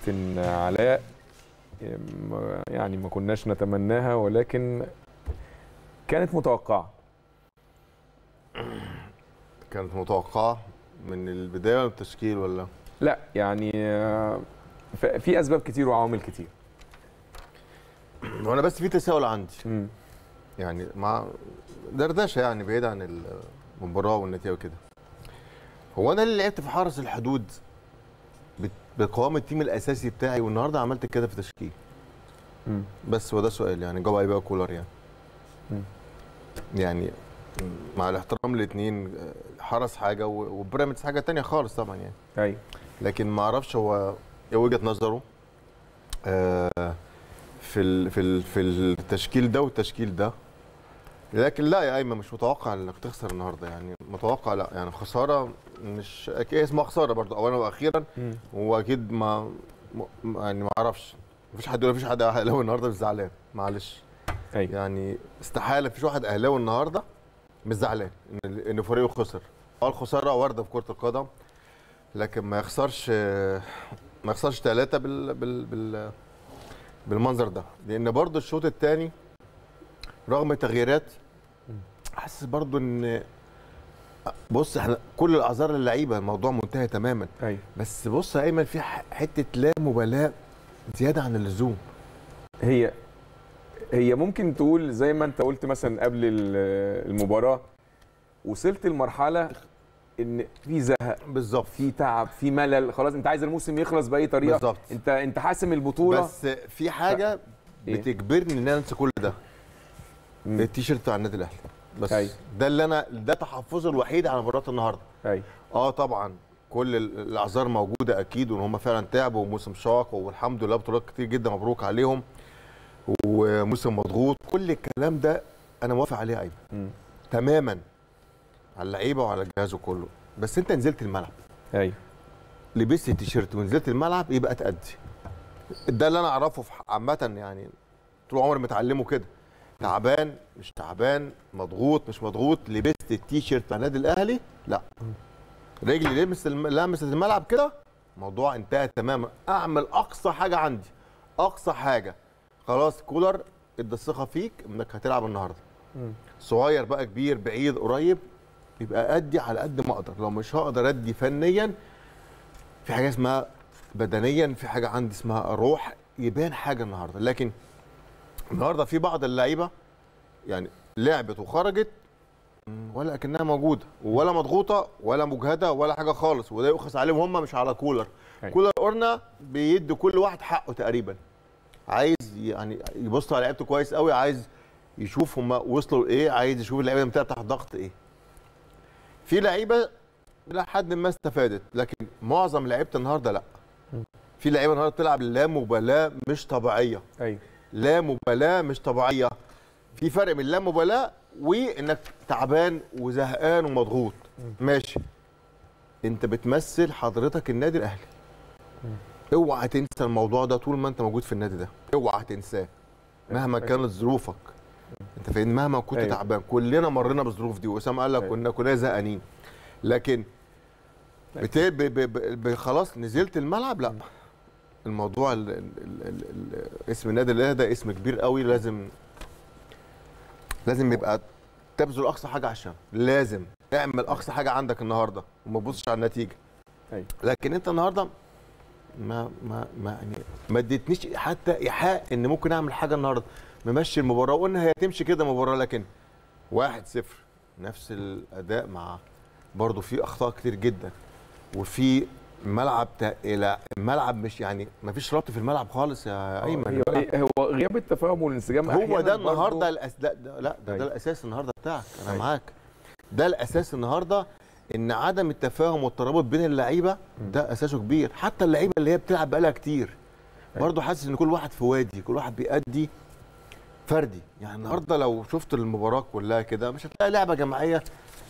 كابتن علاء يعني ما كناش نتمناها ولكن كانت متوقعه كانت متوقعه من البدايه ولا التشكيل ولا لا يعني في اسباب كتير وعوامل كتير وانا بس في تساؤل عندي مم. يعني مع دردشه يعني بعيد عن المباراه والنتيجه وكده هو انا اللي لعبت في حرس الحدود بقوام التيم الاساسي بتاعي والنهارده عملت كده في تشكيل مم. بس هو ده السؤال يعني جاوب عليه بقى كولر يعني مم. يعني مع الاحترام الاثنين حرس حاجه وبيراميدز حاجه تانية خالص طبعا يعني ايوه لكن ما اعرفش هو ايه وجهه نظره آه في ال في ال في التشكيل ده والتشكيل ده لكن لا يا ايمن مش متوقع انك تخسر النهارده يعني متوقع لا يعني خساره مش اكيد اسمها خساره برضه اولا واخيرا واكيد ما يعني ما اعرفش مفيش حد مفيش حد اهلاوي النهارده مش زعلان معلش أيوة. يعني استحاله مفيش واحد اهلاوي النهارده مش زعلان ان ان فريقه خسر اه الخساره وارده في كره القدم لكن ما يخسرش ما يخسرش ثلاثه بال بال بال بالمنظر ده لان برضه الشوط الثاني رغم التغييرات حاسس برضه ان بص احنا كل الاعذار للعيبه الموضوع منتهي تماما ايوه بس بص يا ايمن في حته لا مبالاه زياده عن اللزوم هي هي ممكن تقول زي ما انت قلت مثلا قبل المباراه وصلت لمرحله ان في زهق بالظبط في تعب في ملل خلاص انت عايز الموسم يخلص باي طريقه بالظبط انت انت حاسم البطوله بس في حاجه ف... بتجبرني ان انا انسى كل ده التيشيرت بتاع النادي الاهلي بس أي. ده اللي انا ده تحفظي الوحيد على مباراه النهارده ايوه اه طبعا كل الاعذار موجوده اكيد وان هم فعلا تعبوا وموسم شاق والحمد لله بطولات كتير جدا مبروك عليهم وموسم مضغوط كل الكلام ده انا موافق عليه ايمن تماما على اللعيبه وعلى الجهاز كله بس انت نزلت الملعب ايوه لبست التيشيرت ونزلت الملعب يبقى تأدي ده اللي انا اعرفه عامه يعني طول عمري متعلمه كده تعبان مش تعبان مضغوط مش مضغوط لبست التيشيرت بتاع النادي الاهلي لا رجلي لمست لمست الملعب كده الموضوع انتهى تماما اعمل اقصى حاجه عندي اقصى حاجه خلاص كولر ادى الثقه فيك انك هتلعب النهارده صغير بقى كبير بعيد قريب يبقى ادي على قد ما اقدر لو مش هقدر ادي فنيا في حاجه اسمها بدنيا في حاجه عندي اسمها روح يبان حاجه النهارده لكن النهارده في بعض اللعيبه يعني لعبت وخرجت ولا اكنها موجوده ولا مضغوطه ولا مجهده ولا حاجه خالص وده يؤخذ عليهم هم مش على كولر أي. كولر قلنا بيدي كل واحد حقه تقريبا عايز يعني يبص على لعيبته كويس قوي عايز يشوف هم وصلوا لايه عايز يشوف اللعيبه بتاعت تحت ضغط ايه في لعيبه الى حد ما استفادت لكن معظم لعيبه النهارده لا في لعيبه النهارده بتلعب لا مبالاه مش طبيعيه ايوه لا مبالاه مش طبيعيه في فرق بين لا مبالاه وانك تعبان وزهقان ومضغوط ماشي انت بتمثل حضرتك النادي الاهلي اوعى تنسى الموضوع ده طول ما انت موجود في النادي ده اوعى تنساه مهما كانت ظروفك انت فاهم مهما كنت أيوة. تعبان كلنا مرينا بالظروف دي واسامه قال لك أيوة. كنا كلنا زهقانين لكن بت... ب... ب... ب... ب... خلاص نزلت الملعب لا الموضوع ال... ال... ال... ال... اسم النادي الاهلي ده اسم كبير قوي لازم لازم يبقى تبذل اقصى حاجه عشان لازم اعمل اقصى حاجه عندك النهارده وما تبصش على النتيجه أيوة. لكن انت النهارده ما ما ما يعني ما اديتنيش حتى ايحاء ان ممكن اعمل حاجه النهارده ممشي المباراه وقلنا هي تمشي كده مباراه لكن واحد صفر نفس الاداء مع برضه في اخطاء كتير جدا وفي ملعب الى الملعب مش يعني ما فيش ربط في الملعب خالص يا ايمن هو, هو غياب التفاهم والانسجام هو ده النهارده الأس... لا ده لا ده, ده الاساس النهارده بتاعك انا أيوة. معاك ده الاساس النهارده ان عدم التفاهم والترابط بين اللعيبه ده اساسه كبير حتى اللعيبه اللي هي بتلعب بقالها كتير برضه حاسس ان كل واحد في وادي كل واحد بيأدي فردي يعني النهارده لو شفت المباراه كلها كده مش هتلاقي لعبه جماعيه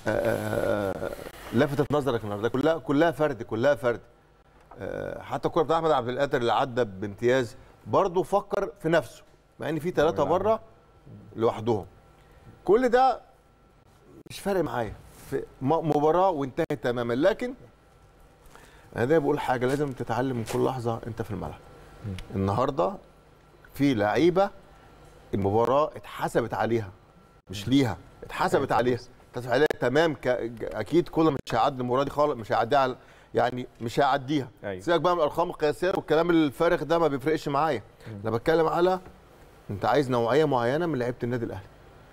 لفتت نظرك النهارده كلها كلها فرد كلها فرد حتى الكوره بتاع احمد عبد القادر اللي عدى بامتياز برضه فكر في نفسه مع ان في ثلاثه بره لوحدهم كل ده مش فارق معايا في مباراه وانتهت تماما لكن انا دايما بقول حاجه لازم تتعلم من كل لحظه انت في الملعب النهارده في لعيبه المباراه اتحسبت عليها مش ليها اتحسبت أيوة. عليها اتحسبت عليها تمام ك... اكيد كل مش هيعدي المباراه دي خالص مش هيعديها على- يعني مش هيعديها أيوة. سيبك بقى من الارقام القياسيه والكلام الفارغ ده ما بيفرقش معايا انا بتكلم على انت عايز نوعيه معينه من لعيبه النادي الاهلي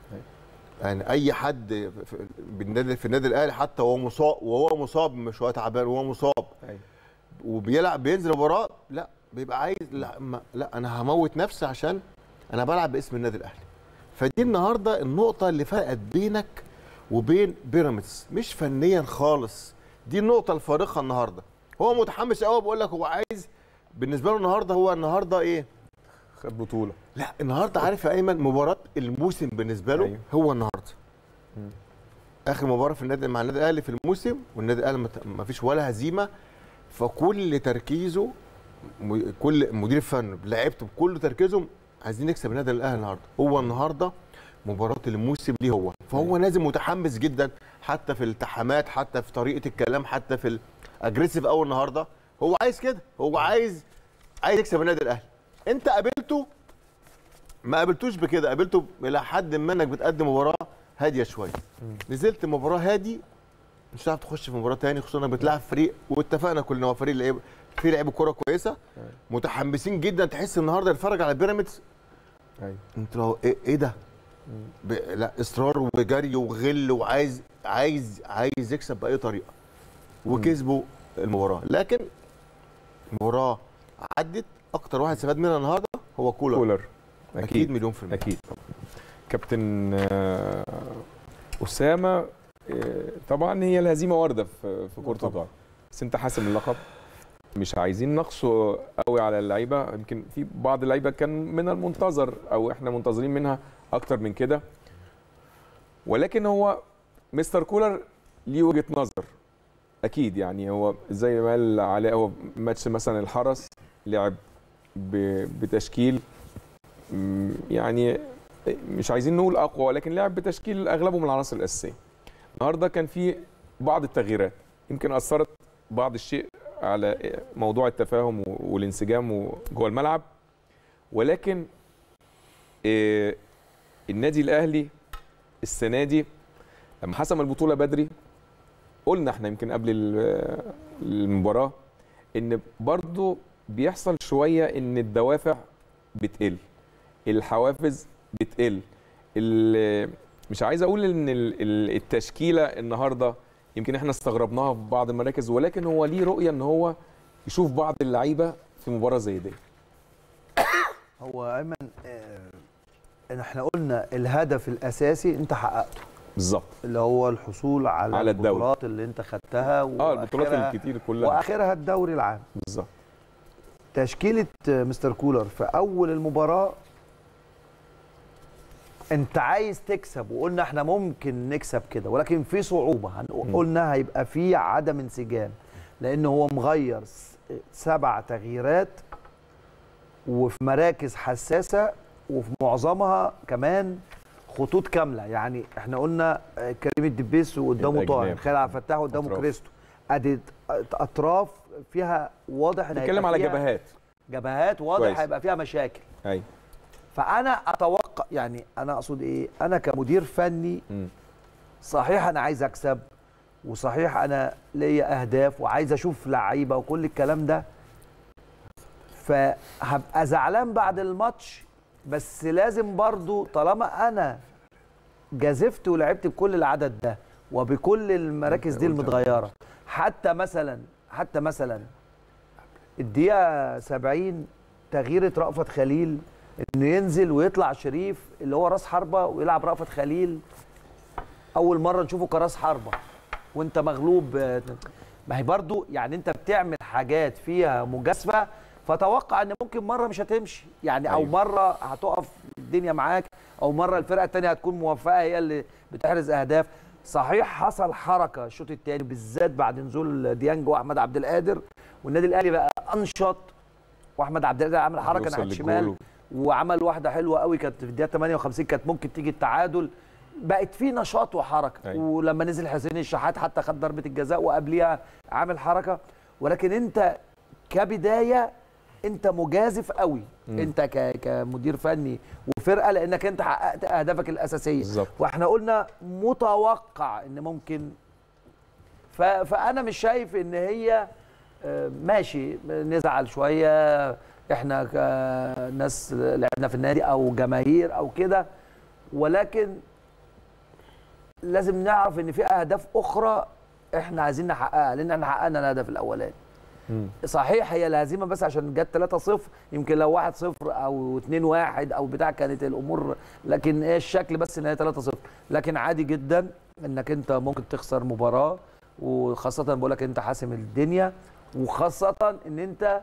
يعني اي حد في بالنادي في النادي الاهلي حتى وهو مصاب وهو مصاب مش هو تعبان وهو مصاب أيوة. وبيلعب بينزل مباراه لا بيبقى عايز لا, ما لا انا هموت نفسي عشان انا بلعب باسم النادي الاهلي فدي النهارده النقطه اللي فرقت بينك وبين بيراميدز مش فنيا خالص دي النقطه الفارقه النهارده هو متحمس قوي بقول لك هو عايز بالنسبه له النهارده هو النهارده ايه خد بطوله لا النهارده عارف يا ايمن مباراه الموسم بالنسبه له أيوة. هو النهارده مم. اخر مباراه في النادي مع النادي الاهلي في الموسم والنادي الاهلي مت- ما فيش ولا هزيمه فكل تركيزه م- كل مدير الفن لعيبته بكل تركيزهم عايزين نكسب النادي الاهلي النهارده هو النهارده مباراه الموسم ليه هو فهو نازل متحمس جدا حتى في الالتحامات حتى في طريقه الكلام حتى في الاجريسيف قوي النهارده هو عايز كده هو عايز عايز يكسب النادي الاهلي انت قابلته ما قابلتوش بكده قابلته الى حد ما انك بتقدم مباراه هاديه شويه نزلت مباراه هادي مش هتعرف تخش في مباراه تاني خصوصا انك بتلعب فريق واتفقنا كلنا هو فريق لعيب في لعيبه كوره كويسه متحمسين جدا تحس النهارده نتفرج على بيراميدز ايوه انت لو ايه, إيه ده ب... لا اصرار وجري وغل وعايز عايز عايز يكسب باي طريقه وكسبوا المباراه لكن المباراه عدت اكتر واحد استفاد منها النهارده هو كولر, كولر اكيد, اكيد أكيد مليون في المية اكيد كابتن آه، اسامه آه، طبعا هي الهزيمه وارده في في كره القدم بس انت حاسم اللقب مش عايزين نقصه قوي على اللعيبه يمكن في بعض اللعيبه كان من المنتظر او احنا منتظرين منها اكتر من كده ولكن هو مستر كولر ليه وجهه نظر اكيد يعني هو زي ما قال علاء هو ماتش مثلا الحرس لعب ب- بتشكيل مم، يعني مش عايزين نقول اقوى ولكن لعب بتشكيل اغلبه من العناصر الاساسيه النهارده كان في بعض التغييرات يمكن اثرت بعض الشيء على موضوع التفاهم والانسجام جوه الملعب ولكن آه، النادي الاهلي السنه دي لما حسم البطوله بدري قلنا احنا يمكن قبل ال- المباراه ان برضو بيحصل شويه ان الدوافع بتقل الحوافز بتقل ال- مش عايز اقول ان ال- ال- التشكيله النهارده يمكن احنا استغربناها في بعض المراكز ولكن هو ليه رؤيه ان هو يشوف بعض اللعيبه في مباراه زي دي هو ايمن آه، إن احنا قلنا الهدف الاساسي انت حققته بالظبط اللي هو الحصول على, على الدوري. البطولات اللي انت خدتها اه البطولات وآخرها- الكتير كلها واخرها الدوري العام بالظبط تشكيله آه، مستر كولر في اول المباراه انت عايز تكسب وقلنا احنا ممكن نكسب كده ولكن في صعوبه هن- قلنا هيبقى في عدم انسجام لان هو مغير س- سبع تغييرات وفي مراكز حساسه وفي معظمها كمان خطوط كامله يعني احنا قلنا آه، كريم الدبيس وقدامه طاهر الأجناب. خالد عبد الفتاح وقدامه أطراف. كريستو ادي اطراف فيها واضح ان نتكلم هيبقى على فيها جبهات جبهات واضح كويس. هيبقى فيها مشاكل ايوه فانا اتوقع يعني انا اقصد ايه انا كمدير فني مم. صحيح انا عايز اكسب وصحيح انا ليا اهداف وعايز اشوف لعيبه وكل الكلام ده فهبقى زعلان بعد الماتش بس لازم برضو طالما انا جازفت ولعبت بكل العدد ده وبكل المراكز دي قلت المتغيره حتى مثلا حتى مثلا الدقيقه 70 تغييره رأفت خليل انه ينزل ويطلع شريف اللي هو راس حربه ويلعب رأفت خليل اول مره نشوفه كراس حربه وانت مغلوب آه، ما هي برضو يعني انت بتعمل حاجات فيها مجازفه فتوقع ان ممكن مره مش هتمشي يعني او أيوة. مره هتقف الدنيا معاك او مره الفرقه الثانيه هتكون موفقه هي اللي بتحرز اهداف صحيح حصل حركه الشوط الثاني بالذات بعد نزول ديانج واحمد عبد القادر والنادي الاهلي بقى انشط واحمد عبد القادر عمل حركه يوصل ناحيه للجول الشمال و- وعمل واحده حلوه قوي كانت في الدقيقه 58 كانت ممكن تيجي التعادل بقت في نشاط وحركه أيوة. ولما نزل حسين الشحات حتى خد ضربه الجزاء وقبليها عامل حركه ولكن انت كبدايه انت مجازف قوي مم. انت ك- كمدير فني وفرقه لانك انت حققت اهدافك الاساسيه بالظبط واحنا قلنا متوقع ان ممكن ف... فانا مش شايف ان هي آه، ماشي نزعل شويه احنا كناس لعبنا في النادي او جماهير او كده ولكن لازم نعرف ان في اهداف اخرى احنا عايزين نحققها لان احنا حققنا الهدف الاولاني مم. صحيح هي الهزيمه بس عشان جت 3-0 يمكن لو 1-0 او 2-1 او بتاع كانت الامور لكن ايه الشكل بس ان هي 3-0 لكن عادي جدا انك انت ممكن تخسر مباراه وخاصه بقول لك انت حاسم الدنيا وخاصه ان انت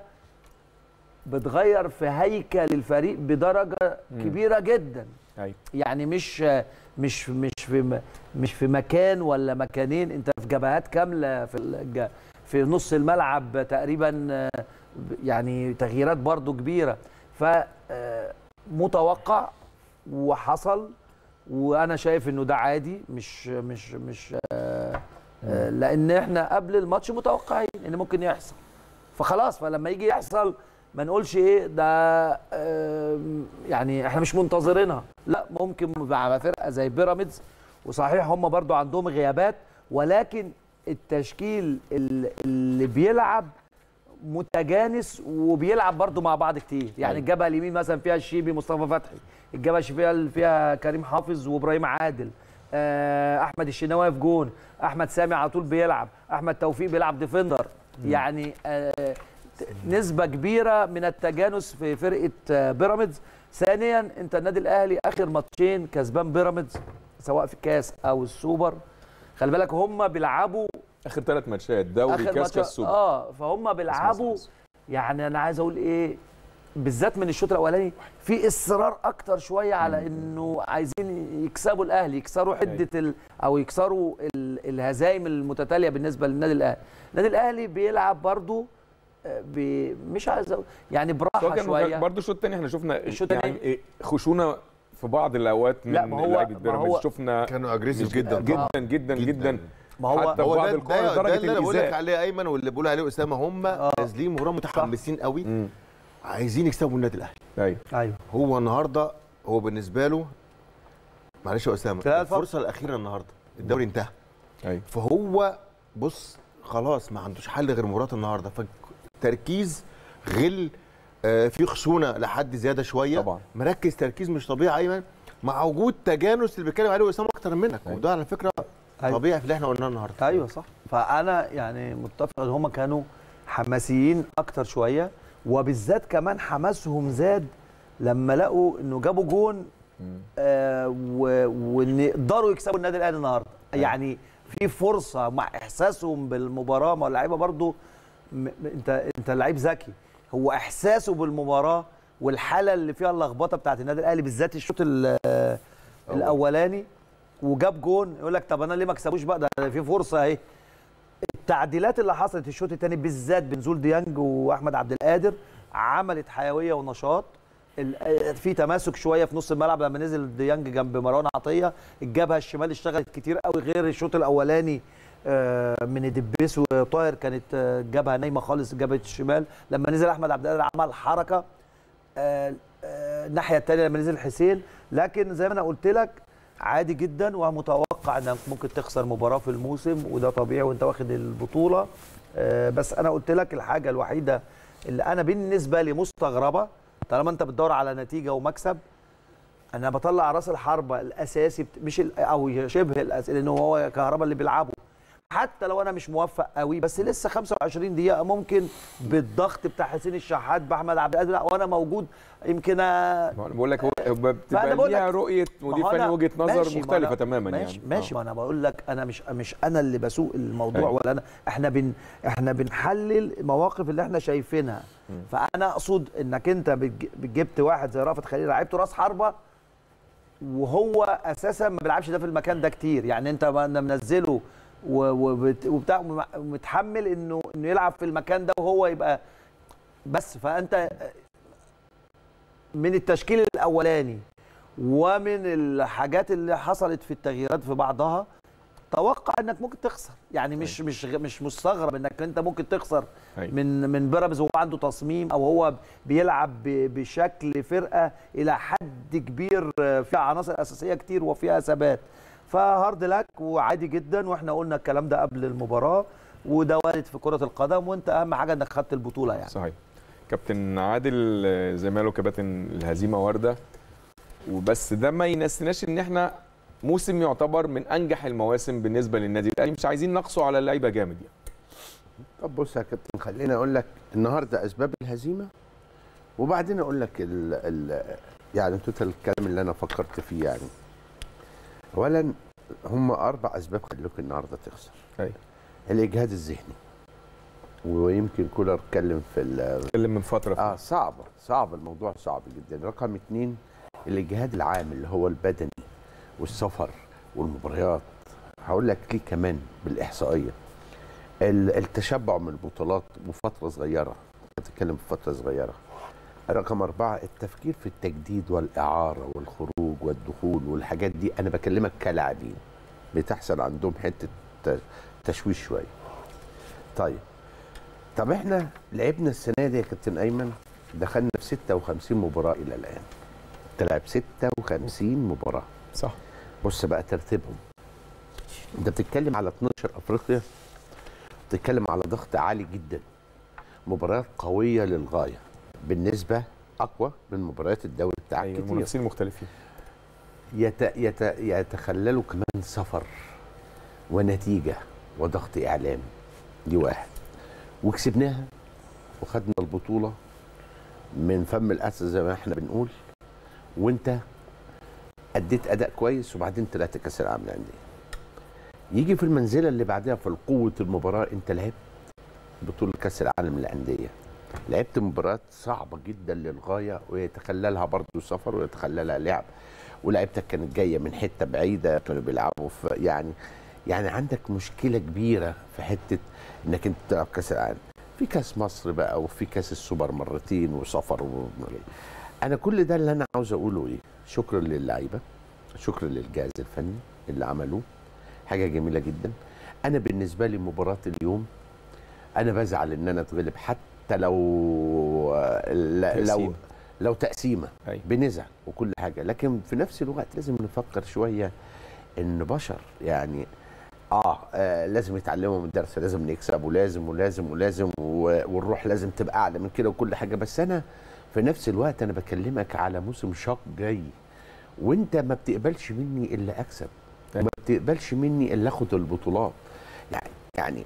بتغير في هيكل الفريق بدرجه مم. كبيره جدا ايوه يعني مش مش مش في م- مش في مكان ولا مكانين انت في جبهات كامله في الج- في نص الملعب تقريبا آه، يعني تغييرات برضو كبيره ف آه، متوقع وحصل وانا شايف انه ده عادي مش مش مش آه، آه، لان احنا قبل الماتش متوقعين ان ممكن يحصل فخلاص فلما يجي يحصل ما نقولش ايه ده آم، يعني احنا مش منتظرينها لا ممكن مع فرقه زي بيراميدز وصحيح هم برضو عندهم غيابات ولكن التشكيل ال- اللي بيلعب متجانس وبيلعب برضو مع بعض كتير يعني أيوة. الجبهه اليمين مثلا فيها الشيبي مصطفى فتحي الجبهه الشمال فيها كريم حافظ وابراهيم عادل آه، احمد الشناوي في جون احمد سامي على طول بيلعب احمد توفيق بيلعب ديفندر يعني آه، ت- نسبه كبيره من التجانس في فرقه آه، بيراميدز ثانيا انت النادي الاهلي اخر ماتشين كسبان بيراميدز سواء في الكاس او السوبر خلي بالك هم بيلعبوا اخر ثلاث ماتشات دوري اخر كاس ماتش كاس سوبر اه فهم بيلعبوا يعني انا عايز اقول ايه بالذات من الشوط الاولاني في اصرار اكتر شويه على انه عايزين يكسبوا الاهلي يكسروا حده ال او يكسروا ال الهزايم المتتاليه بالنسبه للنادي الاهلي النادي الاهلي بيلعب برضو آه، ب- مش عايز أقول يعني براحه كان شويه برضه الشوط الثاني احنا شفنا الشوط يعني التاني- إيه خشونه في بعض الاوقات من لا، ما هو- لعيبه ما بيراميدز هو- شفنا كانوا اجريسيف جدا جدا جدا جدا ما هو حتى هو بعض ده, الكور ده, ده لدرجه اللي انا بقول لك الإيذاء. عليه ايمن واللي بقول عليه اسامه هم آه. نازلين مباراه متحمسين قوي مم. عايزين يكسبوا النادي الاهلي ايوه ايوه هو النهارده هو بالنسبه له معلش يا اسامه لا، اتفضل. الفرصه الاخيره النهارده الدوري انتهى ايوه فهو بص خلاص ما عندوش حل غير مباراه النهارده فالتركيز غل آه، في خشونه لحد زياده شويه طبعا. مركز تركيز مش طبيعي ايمن مع وجود تجانس اللي بيتكلم عليه اسامه اكتر منك أيوة. وده على فكره أيوة. طبيعي في اللي احنا قلناه النهارده ايوه صح فانا يعني متفق ان هم كانوا حماسيين اكتر شويه وبالذات كمان حماسهم زاد لما لقوا انه جابوا جون مم. آه و- وان يقدروا يكسبوا النادي الاهلي النهارده يعني في فرصه مع احساسهم بالمباراه ما اللعيبه برضو م- م- انت انت لعيب ذكي هو احساسه بالمباراه والحاله اللي فيها اللخبطه بتاعت النادي الاهلي بالذات الشوط ال- الاولاني وجاب جون يقول لك طب انا ليه ما اكسبوش بقى ده في فرصه اهي التعديلات اللي حصلت الشوط الثاني بالذات بنزول ديانج واحمد عبد القادر عملت حيويه ونشاط ال- في تماسك شويه في نص الملعب لما نزل ديانج جنب مروان عطيه الجبهه الشمال اشتغلت كتير قوي غير الشوط الاولاني آه، من دبيس وطاهر كانت آه، الجبهه نايمه خالص جبهه الشمال لما نزل احمد عبد القادر عمل حركه آه، آه، الناحيه الثانيه لما نزل حسين لكن زي ما انا قلت لك عادي جدا ومتوقع انك ممكن تخسر مباراه في الموسم وده طبيعي وانت واخد البطوله آه، بس انا قلت لك الحاجه الوحيده اللي انا بالنسبه لي مستغربه طالما انت بتدور على نتيجه ومكسب انا بطلع راس الحربه الاساسي بت... مش ال... او شبه الاساسي لانه هو كهربا اللي بيلعبه حتى لو انا مش موفق قوي بس لسه 25 دقيقه ممكن بالضغط بتاع حسين الشحات باحمد عبد القادر لا، وانا موجود يمكن أ- ما انا بقول لك هو هو فأنا بتبقى بقول ليها لك- رؤيه ما مدير هو فني أنا- وجهه نظر ماشي، ما مختلفه أنا- تماما ماشي يعني ماشي آه. ما انا بقول لك انا مش مش انا اللي بسوق الموضوع أيوة. ولا انا احنا بن احنا بنحلل المواقف اللي احنا شايفينها فانا اقصد انك انت بتج- جبت واحد زي رافت خليل لعبته راس حربه وهو اساسا ما بيلعبش ده في المكان ده كتير يعني انت ما- أنا منزله و- وبت- وبتاع وم- ومتحمل انه انه يلعب في المكان ده وهو يبقى بس فانت من التشكيل الاولاني ومن الحاجات اللي حصلت في التغييرات في بعضها توقع انك ممكن تخسر يعني مش مش مش مستغرب انك انت ممكن تخسر أيوة. من من بيراميدز وهو عنده تصميم او هو بيلعب ب- بشكل فرقه الى حد كبير فيها عناصر اساسيه كتير وفيها ثبات فهارد لك وعادي جدا واحنا قلنا الكلام ده قبل المباراه وده وارد في كره القدم وانت اهم حاجه انك خدت البطوله يعني صحيح كابتن عادل آه، زي ما قالوا كباتن الهزيمه وارده وبس ده ما ينسيناش ان احنا موسم يعتبر من انجح المواسم بالنسبه للنادي الاهلي مش عايزين نقصوا على اللعيبه جامد يعني طب بص يا كابتن خليني اقول لك النهارده اسباب الهزيمه وبعدين اقول لك ال ال يعني توتال الكلام اللي انا فكرت فيه يعني اولا هم اربع اسباب خلوك النهارده تخسر أيوة. الاجهاد الذهني ويمكن كولر اتكلم في ال- اتكلم من فتره اه صعبه صعب الموضوع صعب جدا رقم اتنين الاجهاد العام اللي هو البدني والسفر والمباريات هقول لك ليه كمان بالاحصائيه ال- التشبع من البطولات وفتره صغيره بتتكلم في فتره صغيره رقم أربعة التفكير في التجديد والإعارة والخروج والدخول والحاجات دي أنا بكلمك كلاعبين بتحصل عندهم حتة ت- تشويش شوية طيب طب احنا لعبنا السنة دي يا كابتن أيمن دخلنا في 56 مباراة إلى الآن تلعب 56 مباراة صح بص بقى ترتيبهم انت بتتكلم على 12 افريقيا بتتكلم على ضغط عالي جدا مباريات قويه للغايه بالنسبه اقوى من مباريات الدوري بتاعك ايوه كتير المنافسين مختلفين يت... يت... يتخللوا كمان سفر ونتيجه وضغط اعلامي دي واحد وكسبناها وخدنا البطوله من فم الاسد زي ما احنا بنقول وانت اديت اداء كويس وبعدين طلعت كاس العالم للانديه يجي في المنزله اللي بعدها في قوه المباراه انت لعبت بطوله كاس العالم للانديه لعبت مباريات صعبه جدا للغايه ويتخللها برضه سفر ويتخللها لعب ولعبتك كانت جايه من حته بعيده كانوا بيلعبوا في يعني يعني عندك مشكله كبيره في حته انك انت تلعب كاس العالم في كاس مصر بقى وفي كاس السوبر مرتين وسفر و... انا كل ده اللي انا عاوز اقوله ايه شكرا للعيبه شكرا للجهاز الفني اللي عملوه حاجه جميله جدا انا بالنسبه لي مباراه اليوم انا بزعل ان انا اتغلب حتى لو لو تقسيم. لو تقسيمه أيوة. بنزعل وكل حاجه لكن في نفس الوقت لازم نفكر شويه ان بشر يعني اه, آه لازم يتعلموا من الدرس لازم نكسب ولازم ولازم ولازم و- والروح لازم تبقى اعلى من كده وكل حاجه بس انا في نفس الوقت انا بكلمك على موسم شاق جاي وانت ما بتقبلش مني الا اكسب وما بتقبلش مني الا اخد البطولات يعني يعني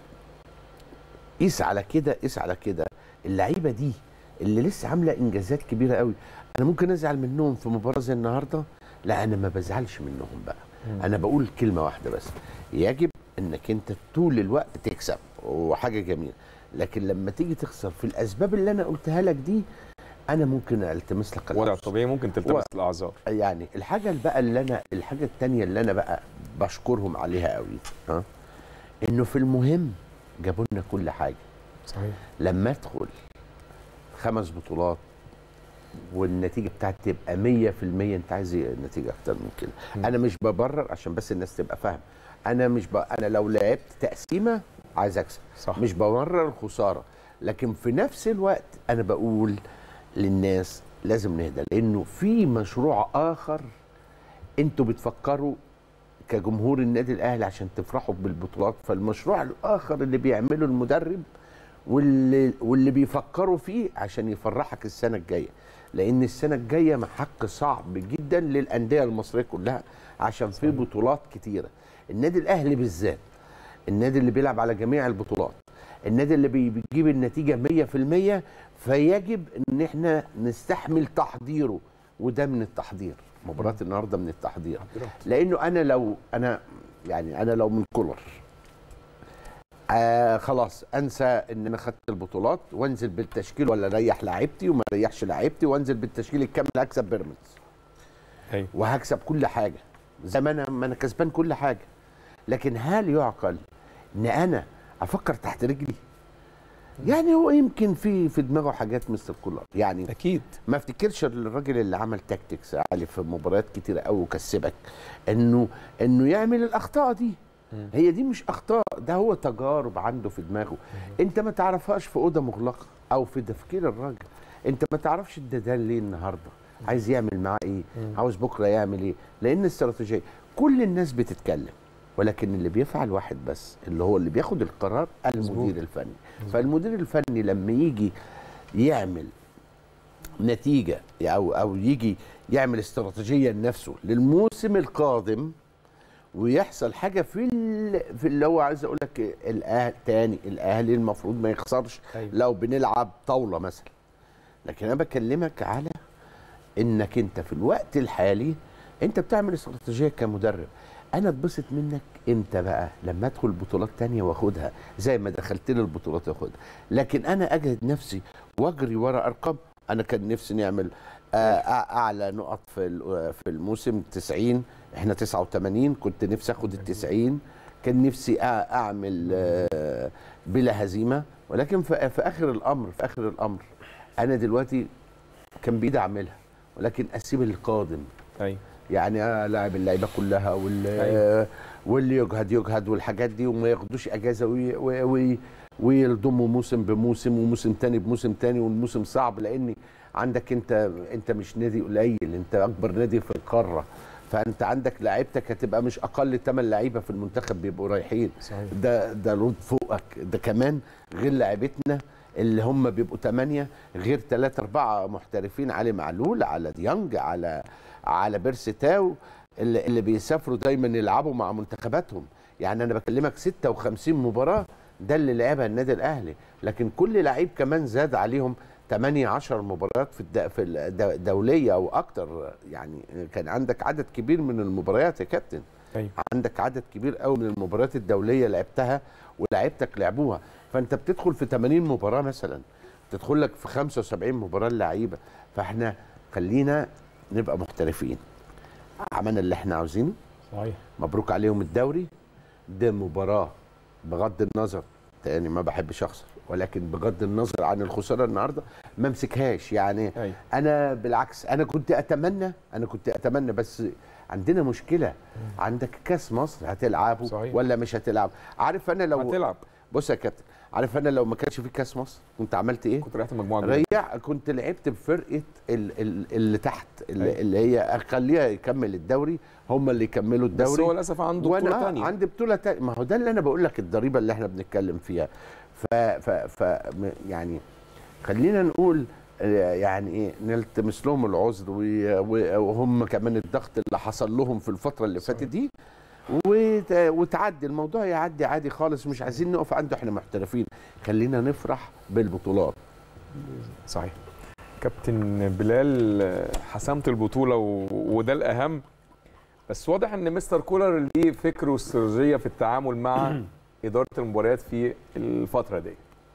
قيس على كده قيس على كده اللعيبه دي اللي لسه عامله انجازات كبيره قوي انا ممكن ازعل منهم في مباراه زي النهارده لا انا ما بزعلش منهم بقى انا بقول كلمه واحده بس يجب انك انت طول الوقت تكسب وحاجه جميله لكن لما تيجي تخسر في الاسباب اللي انا قلتها لك دي انا ممكن التمس لك وضع العذر. طبيعي ممكن تلتمس الاعذار يعني الحاجه اللي بقى اللي انا الحاجه التانية اللي انا بقى بشكرهم عليها قوي ها انه في المهم جابوا لنا كل حاجه صحيح لما ادخل خمس بطولات والنتيجه بتاعتي تبقى 100% انت عايز إيه نتيجه اكتر من كده مم. انا مش ببرر عشان بس الناس تبقى فاهمه انا مش ب... انا لو لعبت تقسيمه عايز اكسب صح مش ببرر الخساره لكن في نفس الوقت انا بقول للناس لازم نهدى لانه في مشروع اخر انتوا بتفكروا كجمهور النادي الاهلي عشان تفرحوا بالبطولات فالمشروع الاخر اللي بيعمله المدرب واللي واللي بيفكروا فيه عشان يفرحك السنه الجايه لان السنه الجايه محك صعب جدا للانديه المصريه كلها عشان في بطولات كتيره النادي الاهلي بالذات النادي اللي بيلعب على جميع البطولات النادي اللي بي- بيجيب النتيجه 100% فيجب ان احنا نستحمل تحضيره وده من التحضير مباراه النهارده من التحضير لانه انا لو انا يعني انا لو من كولر آه خلاص انسى ان انا خدت البطولات وانزل بالتشكيل ولا اريح لاعيبتي وما اريحش لاعيبتي وانزل بالتشكيل الكامل هكسب بيراميدز ايوه وهكسب كل حاجه زي ما انا ما انا كسبان كل حاجه لكن هل يعقل ان انا افكر تحت رجلي يعني هو يمكن في في دماغه حاجات مستر كولر يعني اكيد ما افتكرش الراجل اللي عمل تاكتكس عالي في مباريات كتيره قوي وكسبك انه انه يعمل الاخطاء دي هي دي مش اخطاء ده هو تجارب عنده في دماغه انت ما تعرفهاش في اوضه مغلقه او في تفكير الراجل انت ما تعرفش ده ده ليه النهارده عايز يعمل معاه ايه عاوز بكره يعمل ايه لان استراتيجيه كل الناس بتتكلم ولكن اللي بيفعل واحد بس اللي هو اللي بياخد القرار المدير الفني فالمدير الفني لما يجي يعمل نتيجه او او يجي يعمل استراتيجيه لنفسه للموسم القادم ويحصل حاجه في ال- في اللي هو عايز اقول لك الاهلي تاني الاهلي المفروض ما يخسرش أيوة. لو بنلعب طاوله مثلا لكن انا بكلمك على انك انت في الوقت الحالي انت بتعمل استراتيجيه كمدرب انا اتبسط منك امتى بقى لما ادخل بطولات تانية واخدها زي ما دخلت لي البطولات واخدها لكن انا اجهد نفسي واجري ورا ارقام انا كان نفسي نعمل آه، أع- اعلى نقط في ال- في الموسم 90 احنا 89 كنت نفسي اخد ال 90 كان نفسي أع- اعمل آه، بلا هزيمه ولكن في في اخر الامر في اخر الامر انا دلوقتي كان بايدي اعملها ولكن اسيب القادم ايوه يعني العب اللعيبه كلها واللي أيوة. واللي يجهد يجهد والحاجات دي وما ياخدوش اجازه وي وي وي ويلضموا موسم بموسم وموسم تاني بموسم تاني والموسم صعب لان عندك انت انت مش نادي قليل انت اكبر نادي في القاره فانت عندك لعيبتك هتبقى مش اقل 8 لعيبه في المنتخب بيبقوا رايحين صحيح ده ده لود فوقك ده كمان غير لعيبتنا اللي هم بيبقوا ثمانية غير ثلاثة أربعة محترفين علي معلول على ديانج على على بيرسي تاو اللي, اللي بيسافروا دايما يلعبوا مع منتخباتهم يعني أنا بكلمك 56 مباراة ده اللي لعبها النادي الأهلي لكن كل لعيب كمان زاد عليهم 8 10 مباريات في الد... في الدولية أو أكتر يعني كان عندك عدد كبير من المباريات يا كابتن ايوه عندك عدد كبير قوي من المباريات الدوليه لعبتها ولعيبتك لعبوها فانت بتدخل في 80 مباراه مثلا تدخل لك في 75 مباراه اللعيبه فاحنا خلينا نبقى محترفين عملنا اللي احنا عاوزينه صحيح مبروك عليهم الدوري ده مباراه بغض النظر تاني ما بحبش اخسر ولكن بغض النظر عن الخساره النهارده ما امسكهاش يعني ايوه انا بالعكس انا كنت اتمنى انا كنت اتمنى بس عندنا مشكله عندك كاس مصر هتلعبه صحيح. ولا مش هتلعب عارف انا لو هتلعب بص يا كابتن عارف انا لو ما كانش في كاس مصر كنت عملت ايه كنت ريحت مجموعه كبيرة. ريح كنت لعبت بفرقه ال- ال- اللي تحت اللي, أيوة. اللي هي اخليها يكمل الدوري هم اللي يكملوا بس الدوري هو للاسف عنده وانا بطوله آه ثانيه عندي بطوله تانية ما هو ده اللي انا بقول لك الضريبه اللي احنا بنتكلم فيها ف ف ف م- يعني خلينا نقول آه، يعني ايه نلتمس لهم العذر و- و- وهم كمان الضغط اللي حصل لهم في الفتره اللي فاتت دي وت- وتعدي الموضوع يعدي عادي خالص مش عايزين نقف عنده احنا محترفين خلينا نفرح بالبطولات صحيح كابتن بلال حسمت البطوله و... وده الاهم بس واضح ان مستر كولر ليه فكر واستراتيجيه في التعامل مع اداره المباريات في الفتره دي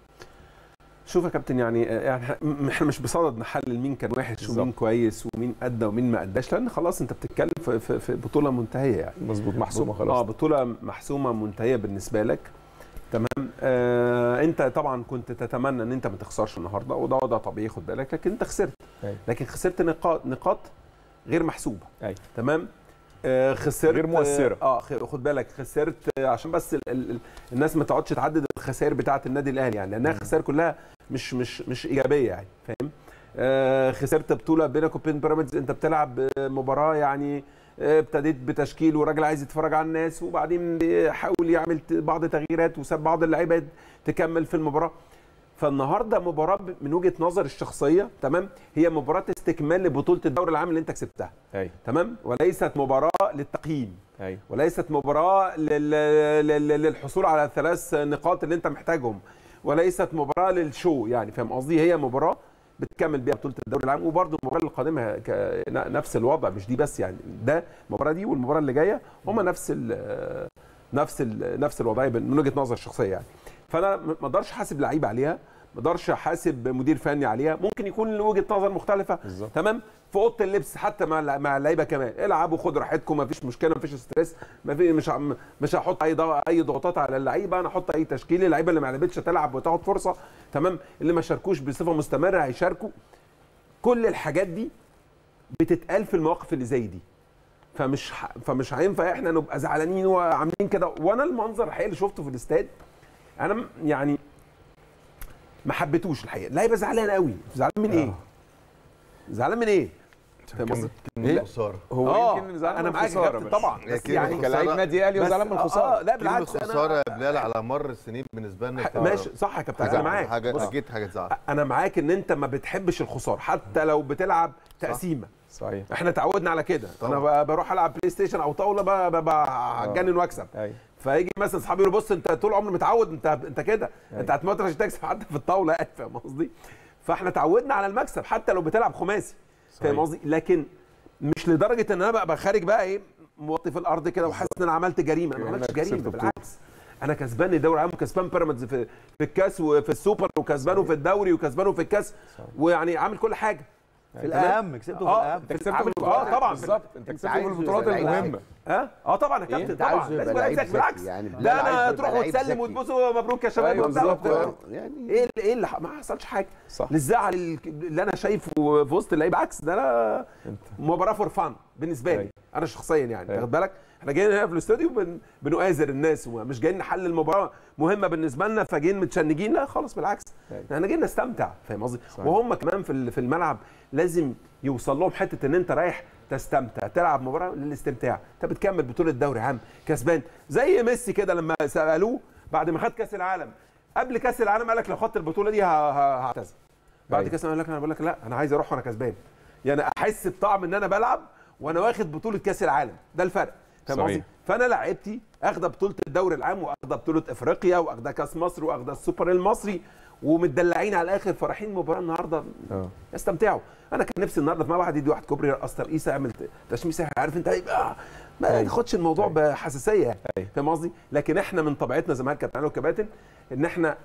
شوف يا كابتن يعني يعني إحنا- احنا مش بصدد نحلل مين كان وحش بالظبط. ومين كويس ومين ادى ومين ما اداش لان خلاص انت بتتكلم في, في, في بطوله منتهيه يعني مظبوط محسومه اه خلاص بطوله محسومه منتهيه بالنسبه لك تمام آه انت طبعا كنت تتمنى ان انت ما تخسرش النهارده وده وضع طبيعي خد بالك لكن انت خسرت أيوة. لكن خسرت نقاط نقاط غير محسوبه أيوة. تمام آه خسرت غير مؤثرة. اه خ- خد بالك خسرت آه، عشان بس ال ال الناس ما تقعدش تعدد الخسائر بتاعه النادي الاهلي يعني لانها خسائر كلها مش مش مش ايجابيه يعني فاهم آه خسرت بطوله بينك وبين بيراميدز انت بتلعب آه، مباراه يعني آه، ابتديت بتشكيل وراجل عايز يتفرج على الناس وبعدين حاول يعمل ت- بعض التغييرات وساب بعض اللعيبه تكمل في المباراه فالنهارده مباراه ب- من وجهه نظر الشخصيه تمام هي مباراه استكمال لبطوله الدوري العام اللي انت كسبتها ايوه تمام وليست مباراه للتقييم ايوه وليست مباراه لل... لل... للحصول على الثلاث نقاط اللي انت محتاجهم وليست مباراه للشو يعني فاهم قصدي هي مباراه بتكمل بيها بطوله الدوري العام وبرده المباراه القادمه ك... ن- نفس الوضع مش دي بس يعني ده المباراه دي والمباراه اللي جايه هما نفس ال... نفس ال... نفس الوضعيه من وجهه نظر الشخصيه يعني فانا م- ما اقدرش احاسب لعيب عليها ما اقدرش احاسب مدير فني عليها ممكن يكون له وجهه نظر مختلفه بالظبط. تمام في اوضه اللبس حتى مع اللع- مع اللعيبه كمان العبوا خدوا راحتكم ما فيش مشكله ما فيش ستريس ما في مش ه- مش هحط اي ضغ- اي ضغوطات على اللعيبه انا احط اي تشكيل اللعيبه اللي ما لعبتش هتلعب وتاخد فرصه تمام اللي ما شاركوش بصفه مستمره هيشاركوا كل الحاجات دي بتتقال في المواقف اللي زي دي فمش ح... فمش هينفع احنا نبقى زعلانين وعاملين كده وانا المنظر الحقيقي اللي شفته في الاستاد انا م- يعني ما حبيتوش الحقيقه اللعيبه زعلانه قوي زعلان من ايه؟ زعلان من ايه؟ فاهم قصدي؟ إيه؟ خساره هو اه يمكن زعلان انا من معاك يا الخسارة كابتن بس. طبعا هي بس كلمة يعني خسارة. كلاعب نادي اهلي بس- وزعلان من آه، الخساره اه لا كلمه بالعكس خساره انا يا بلال على مر السنين بالنسبه لنا ح- ماشي صح يا كابتن انا حاجه معاك حاجه بص، اكيد حاجه تزعل انا معاك ان انت ما بتحبش الخساره حتى لو بتلعب تقسيمه صحيح احنا اتعودنا على كده انا طبعا. ب- بروح العب بلاي ستيشن او طاوله ب- ب- بتجنن واكسب ايوه فيجي مثلا اصحابي يقولوا بص انت طول عمرك متعود انت انت كده أيوة. انت هتموت عشان تكسب حتى في الطاوله يعني فاهم قصدي؟ فاحنا اتعودنا على المكسب حتى لو بتلعب خماسي فاهم صحيح. قصدي؟ لكن مش لدرجه ان انا بقى بقى خارج بقى ايه موطي في الارض كده وحاسس ان انا عملت جريمه انا ما عملتش كأنك جريمه خسرت بطولة. بالعكس انا كسبان الدوري العام وكسبان بيراميدز في في الكاس وفي السوبر وكسبانه في الدوري وكسبانه في الكاس ويعني عامل كل حاجه في الاهم كسبته في اه الاهم انت كسبت عامل- في اه البطولات طبعا بالظبط انت كسبت في عايزه البطولات يبقى لعيب المهمه ها اه طبعا يا كابتن انت طبعا عايزه لازم يبقى لعيب لعيب ذكي بالعكس ذكي، يعني بلال ده عايزه انا يبقى تروح لعيب وتسلم ذكي. وتبوسه مبروك يا شباب أيوة وبتاع بالظبط. وبتاع. يعني ايه اللي ايه اللي ح- ما حصلش حاجه صح الزعل ال- اللي انا شايفه في وسط اللعيبه عكس ده انا انت مباراه فور فان بالنسبه لي أيوة. انا شخصيا يعني أيوة. واخد بالك احنا جايين هنا في الاستوديو بن... بنؤازر الناس ومش جايين نحلل مباراه مهمه بالنسبه لنا فجايين متشنجين لا خالص بالعكس أيوة. احنا جايين نستمتع فاهم قصدي صحيح. وهم كمان في ال- في الملعب لازم يوصل لهم حته ان انت رايح تستمتع تلعب مباراه للاستمتاع انت بتكمل بطوله دوري عام كسبان زي ميسي كده لما سالوه بعد ما خد كاس العالم قبل كاس العالم قال لك لو خدت البطوله دي ه- ه- هعتزل بعد أيوة. كاس العالم قال لك انا بقول لك لا انا عايز اروح وانا كسبان يعني احس بطعم ان انا بلعب وانا واخد بطوله كاس العالم ده الفرق فاهم صحيح. قصدي فانا لعيبتي اخده بطوله الدوري العام واخده بطوله افريقيا واخده كاس مصر واخده السوبر المصري ومتدلعين على الاخر فرحين مباراه النهارده اه يستمتعوا انا كان نفسي النهارده في واحد يدي واحد كوبري يرقص ترقيصه يعمل تشميسه عارف انت يبقى ما أيوة. تاخدش الموضوع أيوة. بحساسيه يعني أيوة. فاهم قصدي لكن احنا من طبيعتنا زي ما قال كابتن علي وكباتن ان احنا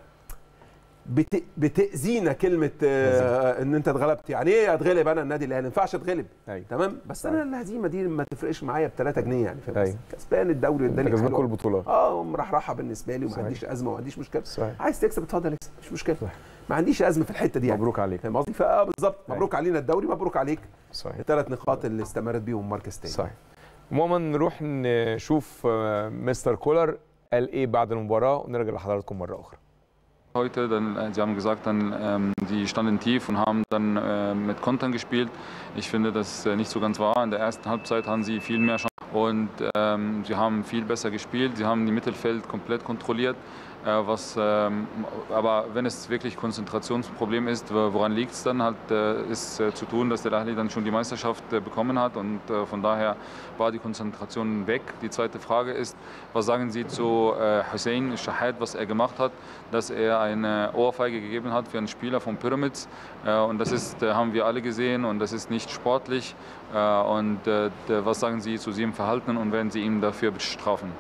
بت... بتاذينا كلمه آه ان انت اتغلبت يعني ايه اتغلب انا النادي الاهلي ما ينفعش اتغلب ايوه تمام بس انا الهزيمه دي ما تفرقش معايا ب 3 جنيه يعني فاهم أيوة. قصدي؟ كسبان الدوري انت والدنيا كسبان حلوة. كل البطولات اه مرحرحه بالنسبه لي وما صحيح. عنديش ازمه وما عنديش مشكله صحيح عايز تكسب اتفضل اكسب مش مشكله صحيح. ما عنديش ازمه في الحته دي يعني مبروك عليك فاهم قصدي فاه بالظبط مبروك علينا الدوري مبروك عليك صحيح الثلاث نقاط اللي استمرت بيهم مركز تاني صحيح عموما نروح نشوف آه، مستر كولر قال ايه بعد المباراه ونرجع لحضراتكم مره اخرى Heute, dann, äh, Sie haben gesagt, dann, ähm, die standen tief und haben dann äh, mit Kontern gespielt. Ich finde, das äh, nicht so ganz wahr. In der ersten Halbzeit haben sie viel mehr Chancen und ähm, sie haben viel besser gespielt. Sie haben die Mittelfeld komplett kontrolliert. Äh, was, ähm, aber wenn es wirklich Konzentrationsproblem ist, wo- woran liegt es dann? Halt, äh, ist äh, zu tun, dass der Ahli dann schon die Meisterschaft äh, bekommen hat und äh, von daher war die Konzentration weg. Die zweite Frage ist, was sagen Sie zu äh, Hussein Shahed, was er gemacht hat, dass er eine Ohrfeige gegeben hat für einen Spieler von Pyramids äh, und das ist, äh, haben wir alle gesehen und das ist nicht sportlich äh, und äh, d- was sagen Sie zu seinem Verhalten und werden Sie ihn dafür bestrafen?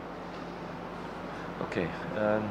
Okay. Ähm,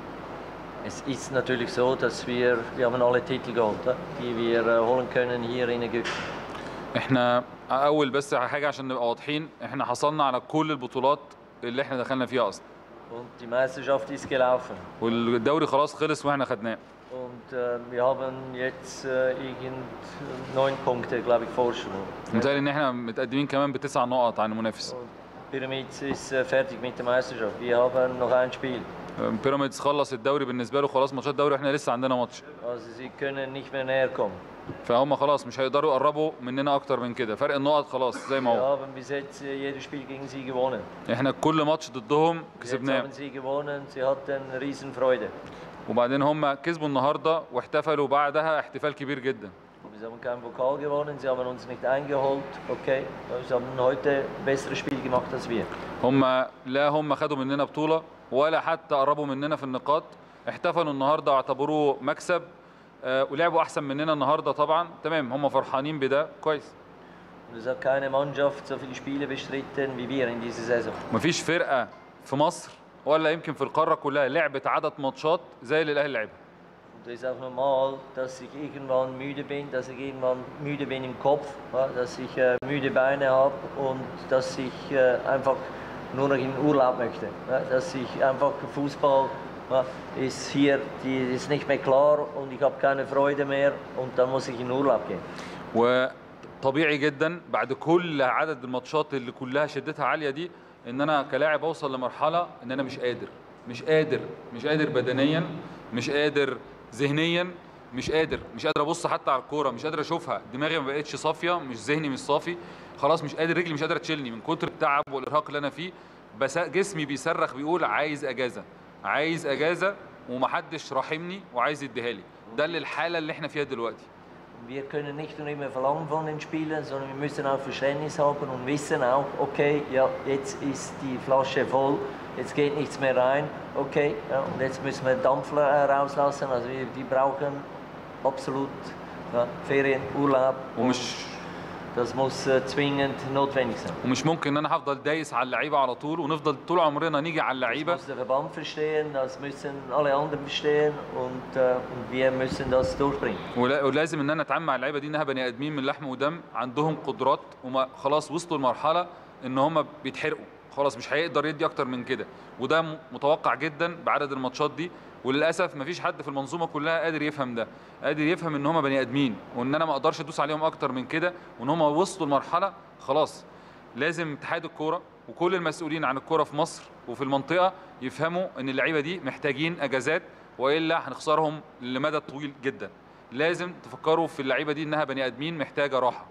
es ist natürlich so, dass wir, wir haben alle Titel geholt, äh, die wir äh, holen können hier in Ägypten. احنا اول بس حاجه عشان نبقى واضحين احنا حصلنا على كل البطولات اللي احنا دخلنا فيها اصلا Und die Meisterschaft ist gelaufen. والدوري خلاص خلص واحنا خدناه Und äh, wir haben jetzt äh, irgend neun Punkte, glaube ich, Vorsprung. متهيألي ان احنا متقدمين كمان بتسع نقط عن المنافس Und Pyramids ist äh, fertig mit der Meisterschaft. Wir haben noch ein Spiel. بيراميدز خلص الدوري بالنسبه له خلاص ماتشات الدوري احنا لسه عندنا ماتش Also sie können nicht mehr näher kommen. فهم خلاص مش هيقدروا يقربوا مننا اكتر من كده فرق النقط خلاص زي ما Wir هو haben bis jetzt äh, jedes Spiel gegen sie gewonnen. احنا كل ماتش ضدهم Jetzt كسبناه haben sie gewonnen, sie hatten Riesenfreude. وبعدين هم كسبوا النهارده واحتفلوا بعدها احتفال كبير جدا Sie haben keinen Pokal gewonnen, sie haben uns nicht eingeholt. Okay, sie haben heute ein besseres Spiel gemacht als wir. هم لا هم خدوا مننا بطوله ولا حتى قربوا مننا في النقاط احتفلوا النهارده واعتبروه مكسب آه، ولعبوا احسن مننا النهارده طبعا تمام هم فرحانين بده كويس Und es hat keine Mannschaft so viele Spiele bestritten wie wir in dieser Saison. مفيش فرقه في مصر ولا يمكن في القاره كلها لعبت عدد ماتشات زي اللي الاهلي لعبها Und es ist auch normal, dass ich irgendwann müde bin, dass ich irgendwann müde bin im Kopf, ja, dass ich äh, müde Beine habe und dass ich äh, einfach nur noch in Urlaub möchte. Ja, dass ich einfach Fußball ja, ist hier, die ist nicht mehr klar und ich habe keine Freude mehr und dann muss ich in Urlaub gehen. طبيعي جدا بعد كل عدد الماتشات اللي كلها شدتها عاليه دي ان انا كلاعب اوصل لمرحله ان انا مش قادر مش قادر مش قادر بدنيا مش قادر ذهنيا مش قادر مش قادر ابص حتى على الكوره مش قادر اشوفها دماغي ما بقتش صافيه مش ذهني مش صافي خلاص مش قادر رجلي مش قادره تشيلني من كتر التعب والارهاق اللي انا فيه بس جسمي بيصرخ بيقول عايز اجازه عايز اجازه ومحدش راحمني وعايز يديها لي ده اللي الحاله اللي احنا فيها دلوقتي Wir können nicht nur immer verlangen von den Spielern, sondern wir müssen auch Verständnis haben und wissen auch, okay, ja, jetzt ist die Flasche voll, jetzt geht nichts mehr rein, okay, ja, und jetzt müssen wir Dampfler äh, rauslassen, also wir, die brauchen absolut ja, Ferien, Urlaub und ومش das muss äh, zwingend notwendig sein. ومش ممكن ان انا هفضل دايس على اللعيبه على طول ونفضل طول عمرنا نيجي على Das اللعيبه muss der Verband verstehen, das müssen alle anderen verstehen und, äh, und wir müssen das durchbringen. ولا- ولازم ان انا اتعامل مع اللعيبه دي انها بني ادمين من لحم ودم عندهم قدرات وما خلاص وصلوا لمرحله ان هم بيتحرقوا خلاص مش هيقدر يدي اكتر من كده وده م- متوقع جدا بعدد الماتشات دي وللاسف مفيش حد في المنظومه كلها قادر يفهم ده قادر يفهم ان هم بني ادمين وان انا ما اقدرش ادوس عليهم اكتر من كده وان هم وصلوا لمرحله خلاص لازم اتحاد الكوره وكل المسؤولين عن الكوره في مصر وفي المنطقه يفهموا ان اللعيبه دي محتاجين اجازات والا هنخسرهم لمدى طويل جدا لازم تفكروا في اللعيبه دي انها بني ادمين محتاجه راحه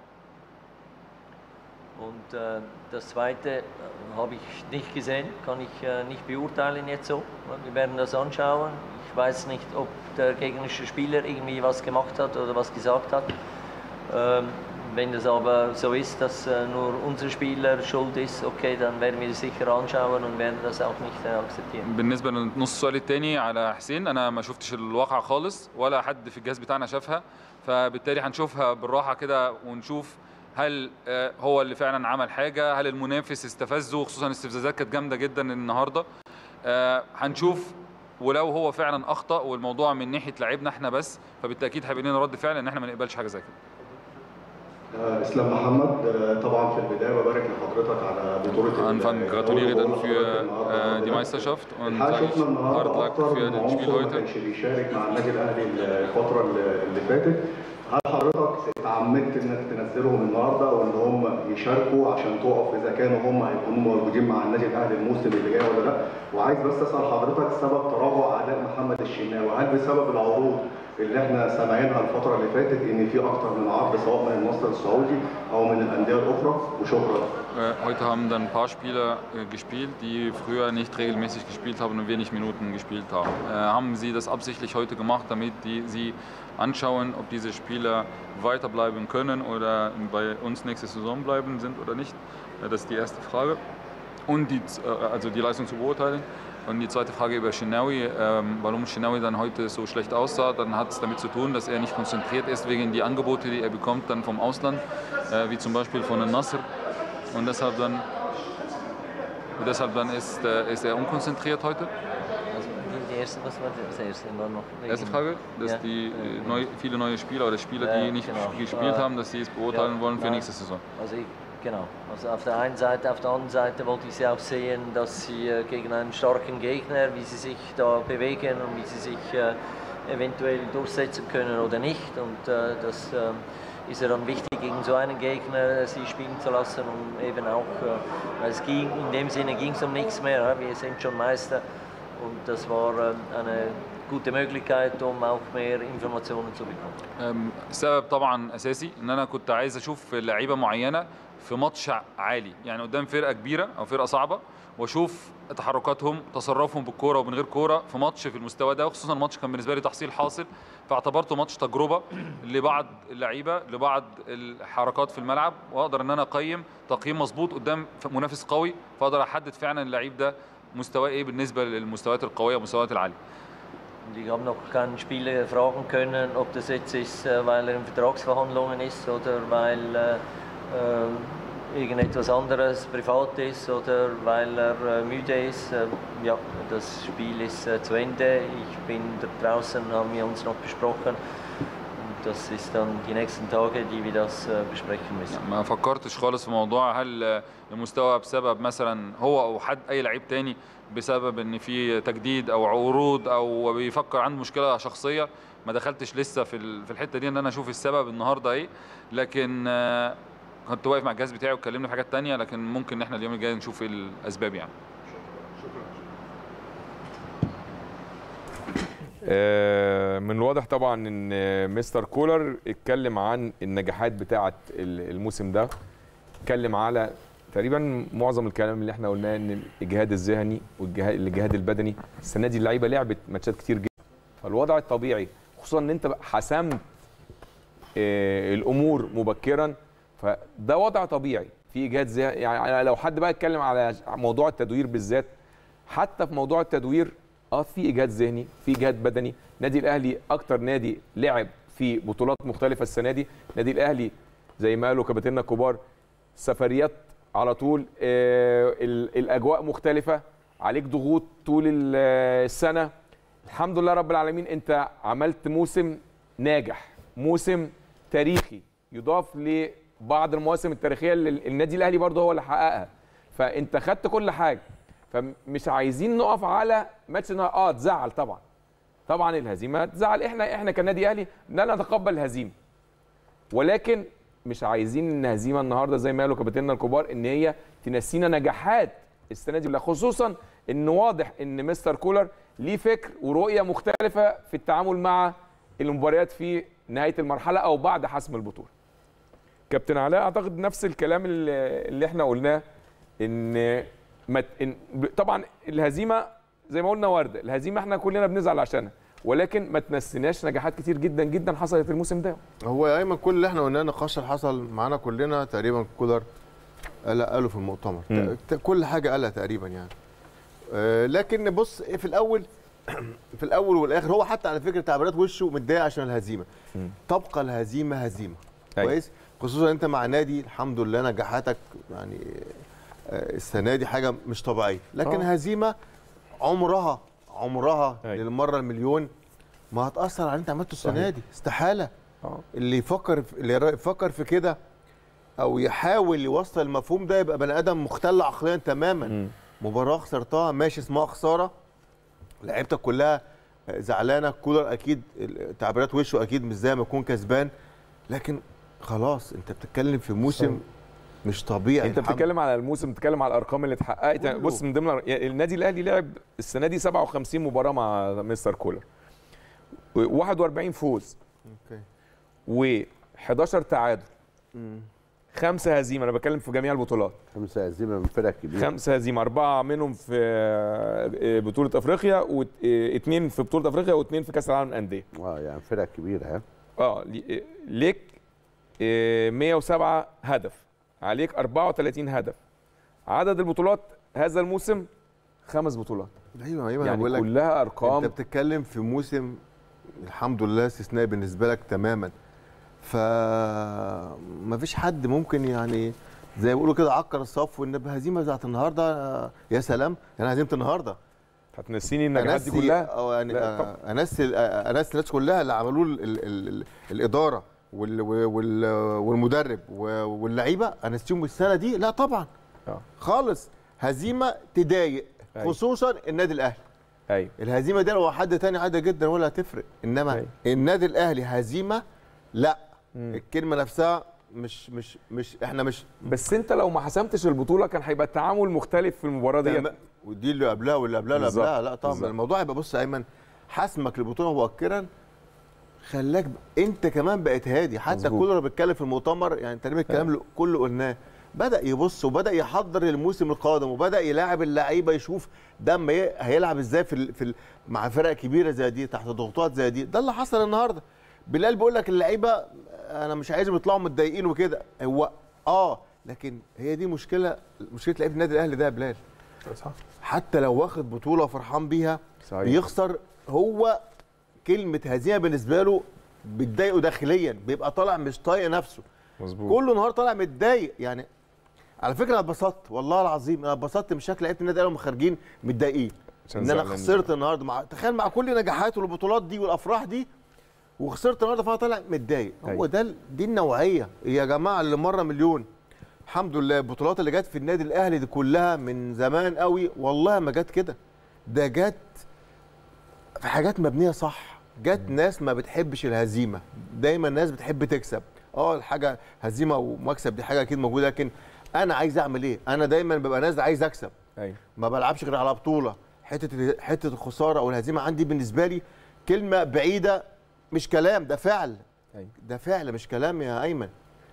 Und äh, das Zweite äh, habe ich nicht gesehen, kann ich äh, nicht beurteilen jetzt so. Wir werden das anschauen. Ich weiß nicht, ob der gegnerische Spieler irgendwie was gemacht hat oder was gesagt hat. Ähm, wenn das aber so ist, dass äh, nur unser Spieler schuld ist, okay, dann werden wir das sicher anschauen und werden das auch nicht äh, akzeptieren. بالنسبه للنص السؤال الثاني على حسين انا ما شفتش الواقع خالص ولا حد في الجهاز بتاعنا شافها فبالتالي هنشوفها بالراحه كده ونشوف هل آه، هو اللي فعلا عمل حاجه هل المنافس استفزه خصوصا الاستفزازات كانت جامده جدا النهارده آه، هنشوف ولو هو فعلا اخطا والموضوع من ناحيه لعيبنا احنا بس فبالتاكيد هيبقى لنا رد فعل ان احنا ما نقبلش حاجه زي كده آه، اسلام محمد آه، طبعا في البدايه ببارك لحضرتك على بطوله ال- Anfang أول gratuliere dann بطولة für حضرتك النهاردة äh, die كده. Meisterschaft und الحقيقه sage ich شفنا hart النهارده luck اكتر für من das Spiel عنصر ما heute. كانش بيشارك مع النادي الاهلي الفتره اللي اللي فاتت هل حضرتك اتعمدت انك تنزلهم النهارده او ان هم يشاركوا عشان تقف اذا كانوا هم هيكونوا موجودين مع النادي الاهلي الموسم اللي جاي ولا لا وعايز بس اسال حضرتك سبب تراجع اداء محمد الشناوي هل بسبب العروض اللي احنا سامعينها الفتره اللي فاتت ان في اكتر من عرض سواء من النصر السعودي او من الانديه الاخرى وشكرا Äh, Heute haben dann ein paar Spieler äh, gespielt, die früher nicht regelmäßig gespielt haben und wenig Minuten gespielt haben. Äh, haben Sie das absichtlich heute gemacht, damit die, Sie anschauen, ob diese Spieler weiterbleiben können oder bei uns nächste Saison bleiben sind oder nicht? Äh, das ist die erste Frage. Und die, z- äh, also die Leistung zu beurteilen. Und die zweite Frage über Shinawi, ähm, warum Shinawi dann heute so schlecht aussah, dann hat es damit zu tun, dass er nicht konzentriert ist wegen die Angebote, die er bekommt dann vom Ausland, äh, wie zum Beispiel von den Nasser. Und deshalb dann, deshalb dann ist, äh, ist er unkonzentriert heute. Also die, die erste, was war das erste? War noch Erste Frage, dass Ja. die äh, neu, viele neue Spieler oder Spieler, Ja, die nicht genau. gespielt Äh, haben, dass sie es beurteilen ja, wollen für nein. nächste Saison. Also ich, genau. Also auf der einen Seite, auf der anderen Seite wollte ich sie auch sehen, dass sie äh, gegen einen starken Gegner, wie sie sich da bewegen und wie sie sich äh, eventuell durchsetzen können oder nicht. Und äh, das äh, ist ja dann wichtig, gegen so einen Gegner äh, sie spielen zu lassen, um eben auch, äh, weil es ging, in dem Sinne ging es um nichts mehr. ja. Wir sind schon Meister und das war äh, eine gute Möglichkeit, um auch mehr Informationen zu bekommen. أم، سبب طبعا اساسي ان انا كنت عايز اشوف لعيبه معينه في ماتش عالي يعني قدام فرقه كبيره او فرقه صعبه واشوف تحركاتهم تصرفهم بالكوره ومن غير كوره في ماتش في المستوى ده وخصوصا الماتش كان بالنسبه لي تحصيل حاصل فاعتبرته ماتش تجربه لبعض اللعيبه لبعض الحركات في الملعب واقدر ان انا اقيم تقييم مظبوط قدام منافس قوي فاقدر احدد فعلا اللعيب ده مستواه ايه بالنسبه للمستويات القويه والمستويات العاليه Und ich habe noch keinen Spieler fragen können, ob das jetzt ist, äh, weil er in Vertragsverhandlungen ist oder weil äh, äh, irgendetwas anderes privat ist oder weil er äh, müde ist. Äh, ja, das Spiel ist äh, zu Ende. Ich bin da draußen, haben wir uns noch besprochen. Und das ist dann die nächsten Tage, die wir das äh, besprechen müssen. ما فكرتش خالص في موضوع هل آه، المستوى بسبب مثلا هو او حد اي لعيب تاني بسبب ان في تجديد او عروض او بيفكر عنده مشكله شخصيه ما دخلتش لسه في ال- في الحته دي ان انا اشوف السبب النهارده ايه لكن آه، كنت واقف مع الجهاز بتاعي واتكلمنا في حاجات تانية لكن ممكن ان احنا اليوم الجاي نشوف ايه الاسباب يعني آه، من الواضح طبعا ان آه، مستر كولر اتكلم عن النجاحات بتاعه ال- الموسم ده اتكلم على تقريبا معظم الكلام اللي احنا قلناه ان الجهاد الذهني والجهاد الجهاد البدني السنه دي اللعيبه لعبت ماتشات كتير جدا فالوضع الطبيعي خصوصا ان انت بقى حسمت آه، الامور مبكرا فده وضع طبيعي في اجهاد ذهني يعني لو حد بقى اتكلم على موضوع التدوير بالذات حتى في موضوع التدوير اه في اجهاد ذهني في اجهاد بدني نادي الاهلي اكتر نادي لعب في بطولات مختلفه السنه دي نادي الاهلي زي ما قالوا كباتننا الكبار سفريات على طول آه ال- الاجواء مختلفه عليك ضغوط طول ال- آه، السنه الحمد لله رب العالمين انت عملت موسم ناجح موسم تاريخي يضاف لبعض المواسم التاريخيه اللي النادي الاهلي برضه هو اللي حققها فانت خدت كل حاجه فمش عايزين نقف على ماتش النهارده اه تزعل طبعا طبعا الهزيمه تزعل احنا احنا كنادي اهلي لا نتقبل الهزيمه ولكن مش عايزين ان هزيمه النهارده زي ما قالوا كباتننا الكبار ان هي تنسينا نجاحات السنه دي خصوصا ان واضح ان مستر كولر ليه فكر ورؤيه مختلفه في التعامل مع المباريات في نهايه المرحله او بعد حسم البطوله. كابتن علاء اعتقد نفس الكلام اللي اللي احنا قلناه ان ما ت- إن ب- طبعا الهزيمه زي ما قلنا وارده الهزيمه احنا كلنا بنزعل عشانها ولكن ما تنسيناش نجاحات كتير جدا جدا حصلت الموسم ده هو يا ايمن كل اللي احنا قلناه نقاش اللي حصل معانا كلنا تقريبا كولر قال قاله في المؤتمر مم. ت- كل حاجه قالها تقريبا يعني آه، لكن بص في الاول في الاول والاخر هو حتى على فكره تعبيرات وشه متضايق عشان الهزيمه مم. تبقى الهزيمه هزيمه أيوة. كويس خصوصا انت مع نادي الحمد لله نجاحاتك يعني آه، السنه دي حاجه مش طبيعيه لكن آه. هزيمه عمرها عمرها أيوة. للمره المليون ما هتاثر على اللي انت عملته السنه صحيح. دي استحاله اه اللي يفكر في اللي يفكر في كده او يحاول يوصل المفهوم ده يبقى بني ادم مختل عقليا تماما مم. مباراه خسرتها ماشي اسمها خساره لعيبتك كلها زعلانه كولر اكيد تعبيرات وشه اكيد مش زي ما يكون كسبان لكن خلاص انت بتتكلم في موسم مش طبيعي انت الحمد- يعني بتتكلم على الموسم بتتكلم على الارقام اللي اتحققت يعني كله. بص من ضمن يعني النادي الاهلي لعب السنه دي 57 مباراه مع مستر كولر و 41 فوز اوكي و 11 تعادل مم. خمسه هزيمه انا بتكلم في جميع البطولات خمسه هزيمه من فرق كبيره خمسه هزيمه اربعه منهم في آه، بطوله افريقيا واثنين في بطوله افريقيا واثنين في كاس العالم للانديه اه يعني فرق كبيره ها اه لي- ليك آه، 107 هدف عليك 34 هدف عدد البطولات هذا الموسم خمس بطولات ايوه ايوه انا يعني بقول لك كلها ارقام انت بتتكلم في موسم الحمد لله استثنائي بالنسبه لك تماما ف ما فيش حد ممكن يعني زي ما بيقولوا كده عكر الصف وان بهزيمه بتاعت النهارده آه، يا سلام انا هزيمه النهارده هتنسيني النجاحات دي انسي كلها أو يعني لا، طبعا. آه، انسي آه، انسي الناس كلها اللي عملوه ال ال ال ال الاداره وال وال والمدرب و- واللعيبه انسيهم السنه دي لا طبعا آه. خالص هزيمه تضايق أيوة. خصوصا النادي الاهلي ايوه الهزيمه دي لو حد تاني عادي جدا ولا هتفرق انما أيوة. النادي الاهلي هزيمه لا مم. الكلمه نفسها مش مش مش احنا مش بس انت لو ما حسمتش البطوله كان هيبقى التعامل مختلف في المباراه دي تمام. ودي اللي قبلها واللي قبلها اللي بالظبط. قبلها لا طبعا بالظبط. الموضوع يبقى بص يا ايمن حسمك للبطوله مبكرا خلاك ب... انت كمان بقيت هادي حتى مظبوط. كولر بيتكلم في المؤتمر يعني تقريبا الكلام اللي كله قلناه بدا يبص وبدا يحضر للموسم القادم وبدا يلاعب اللعيبه يشوف ده اما ي- هيلعب ازاي في, ال... في ال... مع فرق كبيره زي دي تحت ضغوطات زي دي ده اللي حصل النهارده بلال بيقول لك اللعيبه انا مش عايزهم يطلعوا متضايقين وكده هو اه لكن هي دي مشكله مشكله لعيبه النادي الاهلي ده يا بلال صح حتى لو واخد بطوله وفرحان بيها صحيح بيخسر هو كلمه هزيمه بالنسبه له بتضايقه داخليا بيبقى طالع مش طايق نفسه مظبوط كله نهار طالع متضايق يعني على فكره انا اتبسطت والله العظيم انا اتبسطت من شكل لعيبه النادي الاهلي وهم خارجين متضايقين عشان ان انا زعلان. خسرت النهارده مع تخيل مع كل نجاحاته والبطولات دي والافراح دي وخسرت النهارده فانا طالع متضايق هو أيوة. ده ال- دي النوعيه يا جماعه اللي مره مليون الحمد لله البطولات اللي جت في النادي الاهلي دي كلها من زمان قوي والله ما جت كده ده جت في حاجات مبنيه صح جت ناس ما بتحبش الهزيمه دايما ناس بتحب تكسب اه الحاجه هزيمه ومكسب دي حاجه اكيد موجوده لكن انا عايز اعمل ايه انا دايما ببقى ناس عايز اكسب ايوه ما بلعبش غير على بطوله حته حته الخساره او الهزيمه عندي بالنسبه لي كلمه بعيده مش كلام ده فعل أيوة. ده فعل مش كلام يا ايمن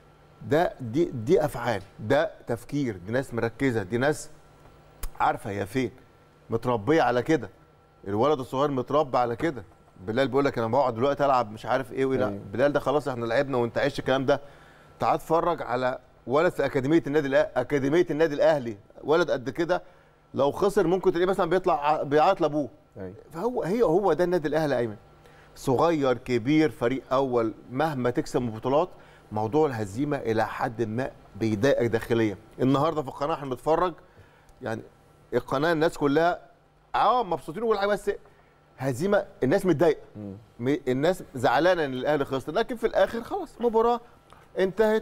ده دي دي افعال ده تفكير دي ناس مركزه دي ناس عارفه هي فين متربيه على كده الولد الصغير متربى على كده بلال بيقول لك انا بقعد دلوقتي العب مش عارف ايه وايه لا أيوة. بلال ده خلاص احنا لعبنا وانت عشت الكلام ده تعال اتفرج على ولد في اكاديميه النادي الأهلي اكاديميه النادي الاهلي ولد قد كده لو خسر ممكن تلاقيه مثلا بيطلع ع- بيعيط لابوه ايوه فهو هي هو ده النادي الاهلي ايمن صغير كبير فريق اول مهما تكسب من بطولات موضوع الهزيمه الى حد ما بيضايقك داخليا النهارده في القناه احنا بنتفرج يعني القناه الناس كلها اه مبسوطين وكل حاجه بس هزيمه الناس متضايقه م- الناس زعلانه ان الاهلي خسر لكن في الاخر خلاص مباراه انتهت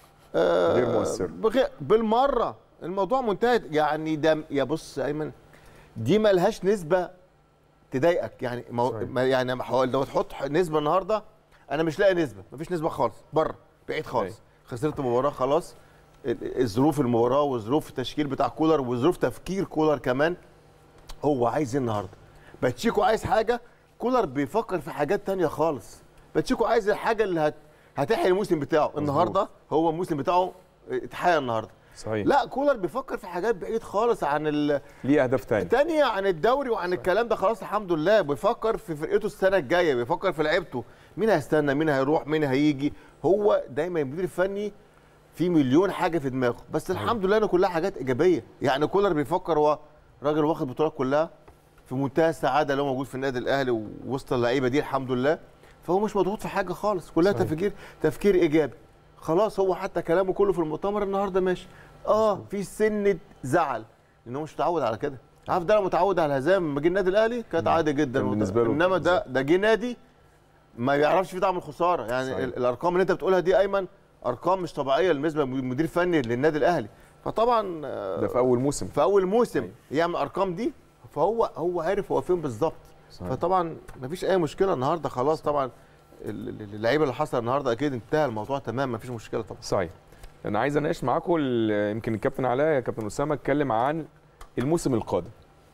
آه غير مؤثرة. بغير بالمره الموضوع منتهي يعني ده يا بص يا ايمن دي ملهاش نسبه تضايقك يعني مو صحيح. ما يعني ما حاول- لو تحط نسبه النهارده انا مش لاقي نسبه مفيش نسبه خالص بره بعيد خالص أيوة. خسرت مباراه خلاص ال- الظروف المباراه وظروف التشكيل بتاع كولر وظروف تفكير كولر كمان هو عايز ايه النهارده باتشيكو عايز حاجه كولر بيفكر في حاجات تانية خالص باتشيكو عايز الحاجه اللي هت... هتحيي الموسم بتاعه النهارده هو الموسم بتاعه اتحيا النهارده صحيح لا كولر بيفكر في حاجات بعيد خالص عن ال... ليه اهداف تاني تانية عن الدوري وعن الكلام ده خلاص الحمد لله بيفكر في فرقته السنه الجايه بيفكر في لعيبته مين هيستنى مين هيروح مين هيجي هو دايما المدير الفني في مليون حاجه في دماغه بس الحمد لله ان كلها حاجات ايجابيه يعني كولر بيفكر هو راجل واخد بطولات كلها في منتهى السعاده اللي هو موجود في النادي الاهلي ووسط اللعيبه دي الحمد لله فهو مش مضغوط في حاجه خالص كلها صحيح. تفكير تفكير ايجابي خلاص هو حتى كلامه كله في المؤتمر النهارده ماشي اه في سنه زعل لان هو مش متعود على كده عارف ده لو متعود على الهزائم لما جه النادي الاهلي كانت عادي جدا كان بالنسبة له انما ده ده جه نادي ما يعرفش فيه طعم الخساره يعني صحيح. ال- الارقام اللي انت بتقولها دي ايمن ارقام مش طبيعيه بالنسبه لمدير فني للنادي الاهلي فطبعا آه، ده في اول موسم في اول موسم يعمل الارقام دي فهو هو عارف هو فين بالظبط صحيح. فطبعا مفيش اي مشكله النهارده خلاص طبعا ال- ال- اللعيبه اللي حصل النهارده اكيد انتهى الموضوع تمام مفيش مشكله طبعا صحيح انا عايز اناقش معاكم ال- يمكن الكابتن علاء يا كابتن اسامه اتكلم عن الموسم القادم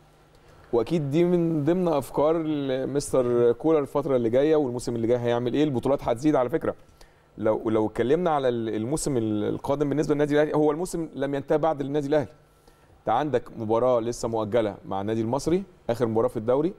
واكيد دي من ضمن افكار ال- مستر كولر الفتره اللي جايه والموسم اللي جاي هيعمل ايه البطولات هتزيد على فكره لو لو اتكلمنا على ال- الموسم ال- القادم بالنسبه للنادي الاهلي هو الموسم لم ينتهي بعد النادي الاهلي انت عندك مباراه لسه مؤجله مع النادي المصري اخر مباراه في الدوري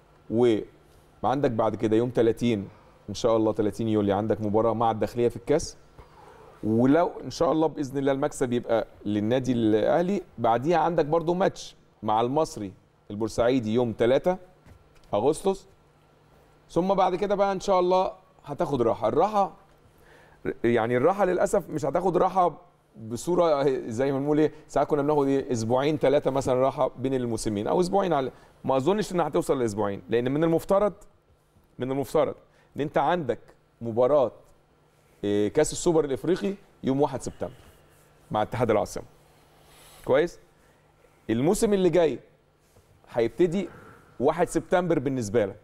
وعندك بعد كده يوم 30 ان شاء الله 30 يوليو عندك مباراه مع الداخليه في الكاس ولو ان شاء الله باذن الله المكسب يبقى للنادي الاهلي بعديها عندك برضو ماتش مع المصري البورسعيدي يوم 3 اغسطس ثم بعد كده بقى ان شاء الله هتاخد راحه الراحه يعني الراحه للاسف مش هتاخد راحه بصوره زي ما بنقول ايه ساعات كنا بناخد ايه اسبوعين ثلاثه مثلا راحه بين الموسمين او اسبوعين على ما اظنش انها هتوصل لاسبوعين لان من المفترض من المفترض ان انت عندك مباراه إيه، كاس السوبر الافريقي يوم 1 سبتمبر مع اتحاد العاصمه كويس الموسم اللي جاي هيبتدي 1 سبتمبر بالنسبه لك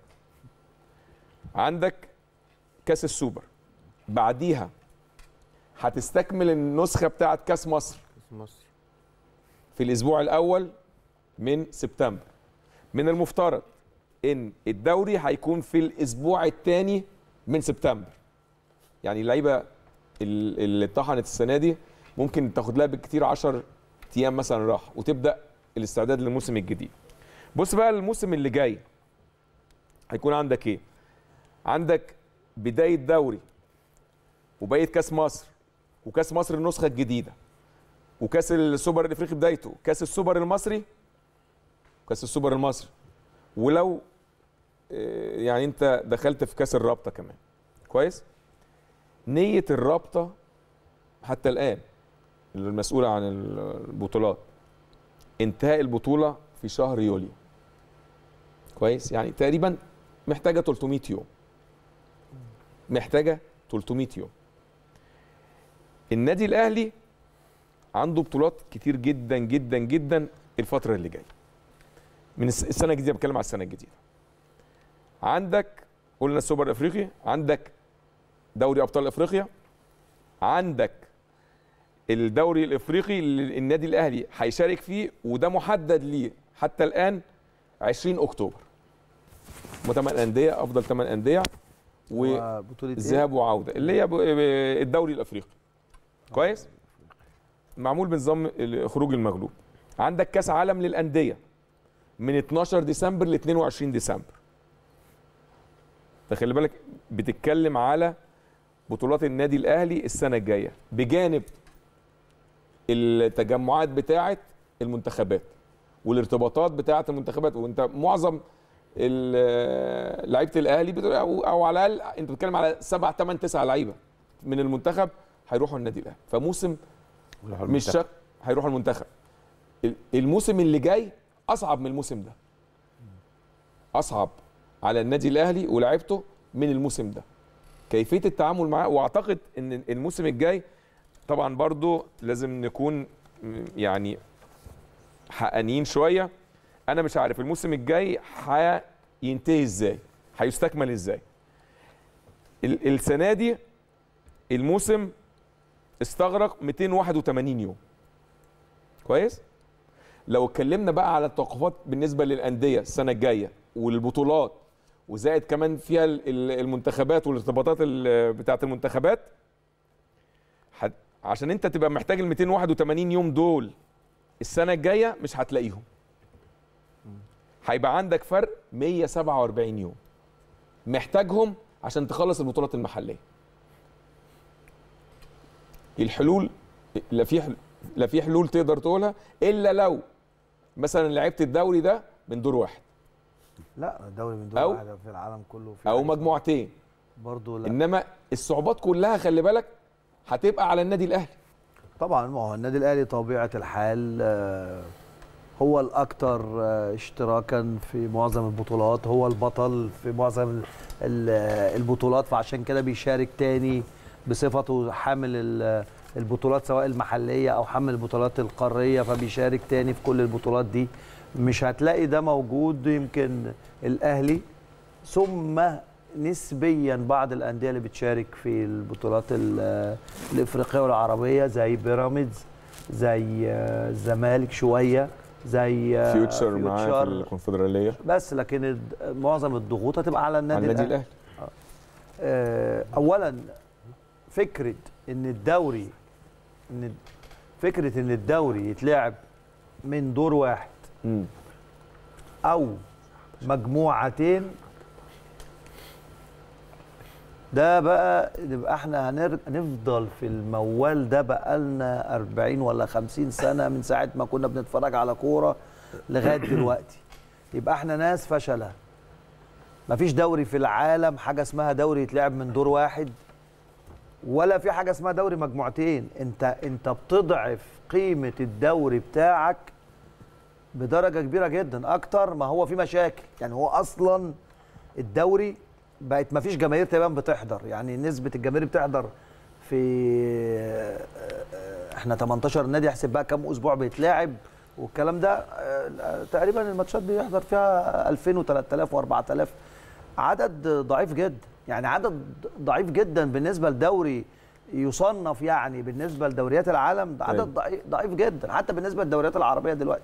عندك كاس السوبر بعديها هتستكمل النسخه بتاعه كاس مصر مصر في الاسبوع الاول من سبتمبر من المفترض ان الدوري هيكون في الاسبوع الثاني من سبتمبر يعني اللعيبه ال- اللي اتطحنت السنه دي ممكن تاخد لها بالكتير 10 ايام مثلا راحه وتبدا الاستعداد للموسم الجديد بص بقى الموسم اللي جاي هيكون عندك ايه عندك بدايه دوري وبقيه كاس مصر وكاس مصر النسخه الجديده وكاس السوبر الافريقي بدايته كاس السوبر المصري كاس السوبر المصري ولو آه، يعني انت دخلت في كاس الرابطه كمان كويس نيه الرابطه حتى الان المسؤوله عن البطولات انتهاء البطوله في شهر يوليو كويس يعني تقريبا محتاجه 300 يوم محتاجه 300 يوم النادي الاهلي عنده بطولات كتير جدا جدا جدا الفتره اللي جايه من الس- السنه الجديده بتكلم على السنه الجديده عندك قلنا السوبر الافريقي عندك دوري ابطال افريقيا عندك الدوري الافريقي اللي النادي الاهلي هيشارك فيه وده محدد ليه حتى الان 20 اكتوبر هم ثمان انديه افضل ثمان انديه وبطوله إيه؟ وذهاب وعوده اللي هي ب- ب- الدوري الافريقي كويس معمول بنظام ال- خروج المغلوب عندك كاس عالم للانديه من 12 ديسمبر ل 22 ديسمبر فخلي بالك بتتكلم على بطولات النادي الاهلي السنه الجايه بجانب التجمعات بتاعه المنتخبات والارتباطات بتاعه المنتخبات وانت معظم ال- لعيبه الاهلي بتقول- او أو على الاقل انت بتتكلم على سبع ثمان تسع لعيبه من المنتخب هيروحوا النادي الاهلي فموسم مش شك هيروحوا المنتخب ال- الموسم اللي جاي اصعب من الموسم ده اصعب على النادي الاهلي ولاعيبته من الموسم ده كيفيه التعامل معاه واعتقد ان الموسم الجاي طبعا برضو لازم نكون م- يعني حقانيين شويه انا مش عارف الموسم الجاي هينتهي ازاي هيستكمل ازاي ال- السنه دي الموسم استغرق 281 يوم كويس لو اتكلمنا بقى على التوقفات بالنسبه للانديه السنه الجايه والبطولات وزائد كمان فيها ال- ال- المنتخبات والارتباطات ال- بتاعه المنتخبات هت- عشان انت تبقى محتاج ال 281 يوم دول السنه الجايه مش هتلاقيهم هيبقى عندك فرق 147 يوم محتاجهم عشان تخلص البطولات المحليه الحلول لا في حل- لا في حلول تقدر تقولها الا لو مثلا لعبت الدوري ده من دور واحد لا الدوري من دول أو- واحده في العالم كله في او حاجة مجموعتين برضه لا انما الصعوبات كلها خلي بالك هتبقى على النادي الاهلي طبعا ما هو النادي الاهلي طبيعه الحال آه، هو الاكثر آه، اشتراكا في معظم البطولات هو البطل في معظم ال- ال- آه، البطولات فعشان كده بيشارك تاني بصفته حامل ال- البطولات سواء المحليه او حامل البطولات القاريه فبيشارك تاني في كل البطولات دي مش هتلاقي ده موجود يمكن الاهلي ثم نسبيا بعض الانديه اللي بتشارك في البطولات ال- الافريقيه والعربيه زي بيراميدز زي آه، الزمالك شويه زي آه، فيوتشر معاه في فيوتشر. الكونفدراليه بس لكن الد- معظم الضغوط هتبقى على النادي, على النادي الأهلي. الاهلي آه، اولا فكره ان الدوري ان فكره ان الدوري يتلعب من دور واحد مم. او مجموعتين ده بقى نبقى احنا هنر... هنفضل في الموال ده بقالنا 40 ولا 50 سنه من ساعه ما كنا بنتفرج على كوره لغايه دلوقتي يبقى احنا ناس فشله مفيش دوري في العالم حاجه اسمها دوري يتلعب من دور واحد ولا في حاجه اسمها دوري مجموعتين انت انت بتضعف قيمه الدوري بتاعك بدرجه كبيره جدا اكتر ما هو في مشاكل يعني هو اصلا الدوري بقت ما فيش جماهير تقريبا بتحضر يعني نسبه الجماهير بتحضر في احنا 18 نادي احسب بقى كام اسبوع بيتلعب والكلام ده آه، تقريبا الماتشات بيحضر فيها 2000 و3000 و4000 عدد ضعيف جدا يعني عدد ضعيف جدا بالنسبه لدوري يصنف يعني بالنسبه لدوريات العالم ده أيوة. عدد ضعيف ضعيف جدا حتى بالنسبه للدوريات العربيه دلوقتي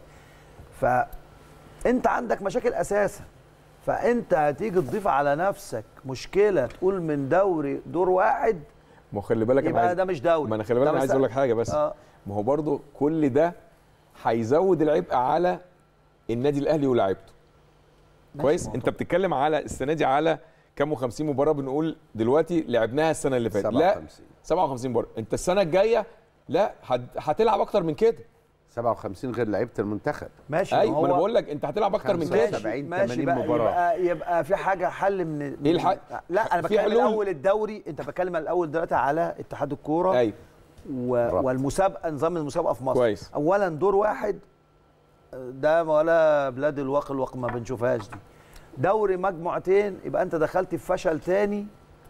فانت عندك مشاكل اساسا فانت هتيجي تضيف على نفسك مشكله تقول من دوري دور واحد ما هو خلي بالك أنا يبقى عايز- ده مش دوري ما انا خلي بالك ده انا بس- عايز اقول لك حاجه بس اه ما هو برضو كل ده هيزود العبء على النادي الاهلي ولاعيبته كويس انت بتتكلم على السنه دي على كام و50 مباراه بنقول دلوقتي لعبناها السنه اللي فاتت لا 57 57 مباراه انت السنه الجايه لا هت- هتلعب اكتر من كده 57 غير لعيبه المنتخب ماشي ما ايوه ما انا هو- بقول لك انت هتلعب اكتر من خمسة كده وسبعين. ماشي ماشي 80 بقى مباراة. يبقى يبقى في حاجه حل من ايه الحل؟ لا انا في بتكلم حلول. الاول الدوري انت بتكلم الاول دلوقتي على اتحاد الكوره ايوه و... رابط. والمسابقه نظام المسابقه في مصر كويس. اولا دور واحد ده ولا بلاد الواقع الواقع ما بنشوفهاش دي دوري مجموعتين يبقى انت دخلت في فشل تاني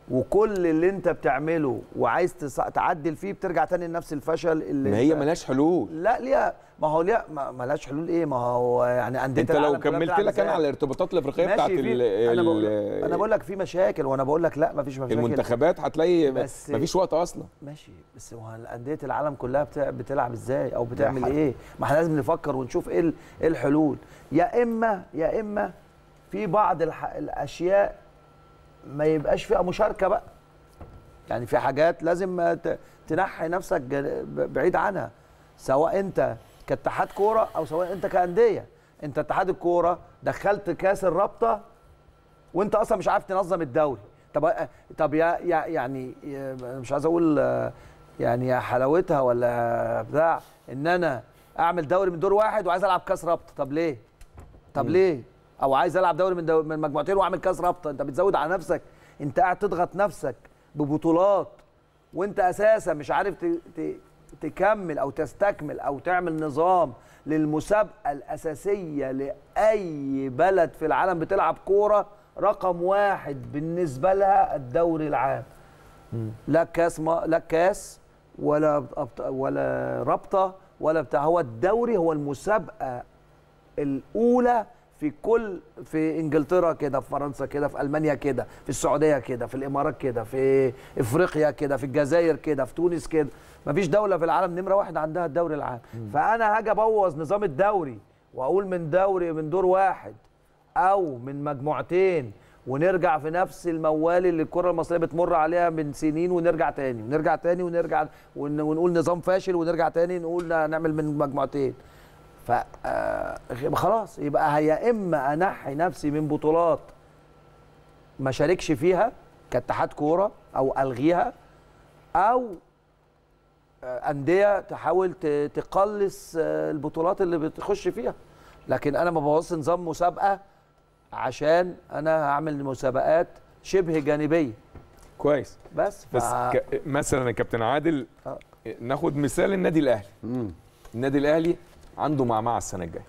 وكل اللي انت بتعمله وعايز تص- تعدل فيه بترجع تاني لنفس الفشل اللي ما هي انت- ملهاش حلول لا ليها ما هو ليها ما ما لهاش حلول ايه ما هو يعني انديه انت لو العالم كلها كملت بتلعب لك انا ازاي؟ على الارتباطات الافريقيه ماشي بتاعت في- ال انا بقول ال- انا بقول لك في مشاكل وانا بقول لك لا مفيش مشاكل المنتخبات هتلاقي بس- مفيش وقت اصلا ماشي بس هو انديه العالم كلها بتع- بتلعب ازاي او بتعمل حق. ايه ما احنا لازم نفكر ونشوف ايه ال- ايه الحلول يا اما يا اما في بعض الح... الاشياء ما يبقاش فيها مشاركه بقى يعني في حاجات لازم ت- تنحي نفسك جن- ب- بعيد عنها سواء انت كاتحاد كوره او سواء انت كانديه انت اتحاد الكوره دخلت كاس الرابطه وانت اصلا مش عارف تنظم الدوري طب طب يا يا يعني يا- أنا مش عايز اقول آه، يعني يا حلاوتها ولا بتاع ان انا اعمل دوري من دور واحد وعايز العب كاس رابطه طب ليه طب ليه او عايز العب دوري من دو من مجموعتين واعمل كاس رابطه انت بتزود على نفسك انت قاعد تضغط نفسك ببطولات وانت اساسا مش عارف ت- ت- تكمل او تستكمل او تعمل نظام للمسابقه الاساسيه لاي بلد في العالم بتلعب كوره رقم واحد بالنسبه لها الدوري العام لا كاس ما لا كاس ولا أبط- ولا رابطه ولا بتاع هو الدوري هو المسابقه الاولى في كل في انجلترا كده في فرنسا كده في المانيا كده في السعوديه كده في الامارات كده في افريقيا كده في الجزائر كده في تونس كده مفيش دوله في العالم نمره واحد عندها الدوري العام فانا هاجي ابوظ نظام الدوري واقول من دوري من دور واحد او من مجموعتين ونرجع في نفس الموال اللي الكره المصريه بتمر عليها من سنين ونرجع تاني ونرجع تاني ونرجع ون- ونقول نظام فاشل ونرجع تاني نقول نعمل من مجموعتين ف آه، خلاص يبقى يا اما انحي نفسي من بطولات ما شاركش فيها كاتحاد كوره او الغيها او آه، انديه تحاول ت- تقلص آه، البطولات اللي بتخش فيها لكن انا ما بوظش نظام مسابقه عشان انا هعمل مسابقات شبه جانبيه كويس بس ف... بس ك... مثلا يا كابتن عادل آه. ناخد مثال النادي الاهلي النادي الاهلي عنده معمعه السنه الجايه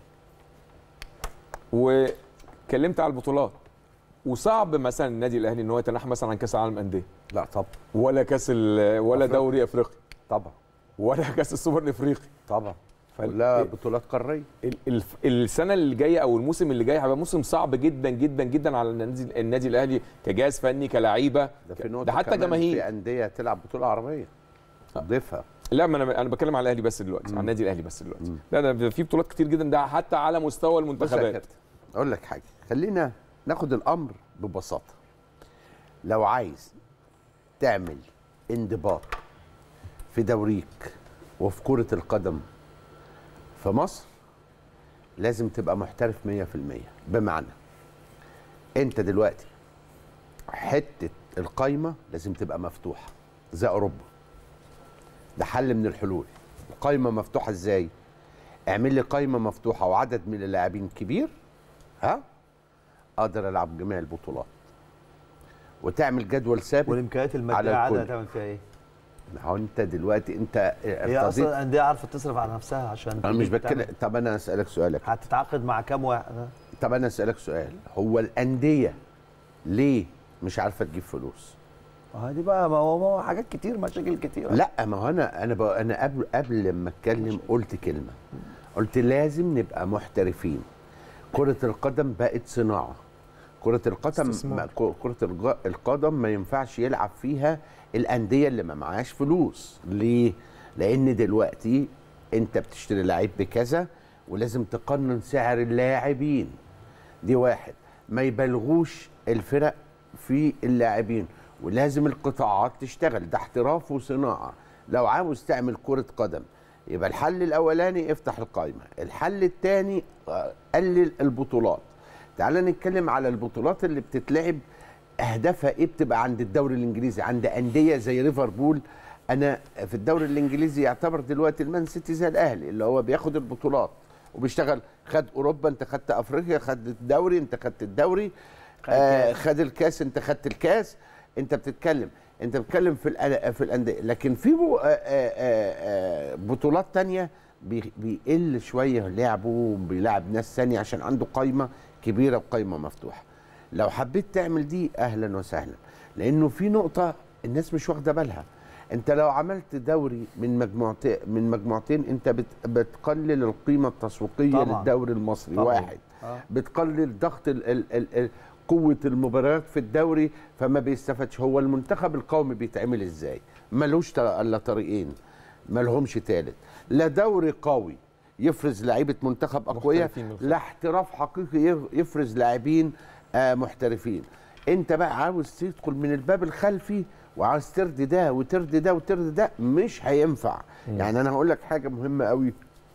وكلمت على البطولات وصعب مثلا النادي الاهلي ان هو يتنحى مثلا عن كاس العالم انديه لا طبعا ولا كاس ال- ولا أفريقيا. دوري افريقي طبعا ولا كاس السوبر الافريقي طبعا فال- كلها إيه؟ بطولات قاريه ال- الف- السنه اللي جايه او الموسم اللي جاي هيبقى موسم صعب جدا جدا جدا على النادي النادي الاهلي كجهاز فني كلاعيبه ده في نقطه ده حتى كمان جماهير في انديه تلعب بطوله عربيه ضيفها لا ما انا انا بتكلم على الاهلي بس دلوقتي على النادي الاهلي بس دلوقتي لا ده في بطولات كتير جدا ده حتى على مستوى بص يا المنتخبات كابتن اقول لك حاجه خلينا ناخد الامر ببساطه لو عايز تعمل انضباط في دوريك وفي كره القدم في مصر لازم تبقى محترف 100% بمعنى انت دلوقتي حته القايمه لازم تبقى مفتوحه زي اوروبا ده حل من الحلول القايمه مفتوحه ازاي اعمل لي قايمه مفتوحه وعدد من اللاعبين كبير ها اقدر العب جميع البطولات وتعمل جدول ثابت والامكانيات على الماديه عادة الكل. هتعمل فيها ايه؟ ما هو انت دلوقتي انت هي ارتضيت اصلا الانديه عارفه تصرف على نفسها عشان انا مش تجيب بتكلم تعمل- طب انا اسالك سؤالك هتتعاقد مع كام واحد طب انا اسالك سؤال هو الانديه ليه مش عارفه تجيب فلوس ما هي دي بقى ما هو ما هو حاجات كتير مشاكل كتير لا ما هو انا انا بقى انا قبل قبل ما اتكلم قلت كلمه قلت لازم نبقى محترفين كره القدم بقت صناعه كره القدم استثمار. ما ك- كره الج- القدم ما ينفعش يلعب فيها الانديه اللي ما معهاش فلوس ليه لان دلوقتي انت بتشتري لعيب بكذا ولازم تقنن سعر اللاعبين دي واحد ما يبالغوش الفرق في اللاعبين ولازم القطاعات تشتغل ده احتراف وصناعه لو عاوز تعمل كره قدم يبقى الحل الاولاني افتح القائمه الحل الثاني قلل البطولات تعال نتكلم على البطولات اللي بتتلعب اهدافها ايه بتبقى عند الدوري الانجليزي عند انديه زي ليفربول انا في الدوري الانجليزي يعتبر دلوقتي المان سيتي زي الاهلي اللي هو بياخد البطولات وبيشتغل خد اوروبا انت خدت افريقيا خد الدوري انت خدت الدوري آه خد الكاس انت خدت الكاس انت بتتكلم انت بتتكلم في الأ- في الانديه لكن في بو- آه، آه، آه، بطولات تانية بي- بيقل شويه لعبه وبيلعب ناس ثانيه عشان عنده قايمه كبيره وقايمه مفتوحه لو حبيت تعمل دي اهلا وسهلا لانه في نقطه الناس مش واخده بالها انت لو عملت دوري من مجموعتين من مجموعتين انت بت بتقلل القيمه التسويقيه طبعاً. للدوري المصري طبعاً. واحد آه. بتقلل ضغط ال ال ال ال قوه المباريات في الدوري فما بيستفادش هو المنتخب القومي بيتعمل ازاي ملوش ط- الا طريقين ملهمش تالت لا دوري قوي يفرز لعيبه منتخب اقوياء محترفين من الخارج. لا احتراف حقيقي يف- يفرز لاعبين آه محترفين انت بقى عاوز تدخل من الباب الخلفي وعاوز ترضي ده وترضي ده وترضي ده مش هينفع يعني انا هقول لك حاجه مهمه قوي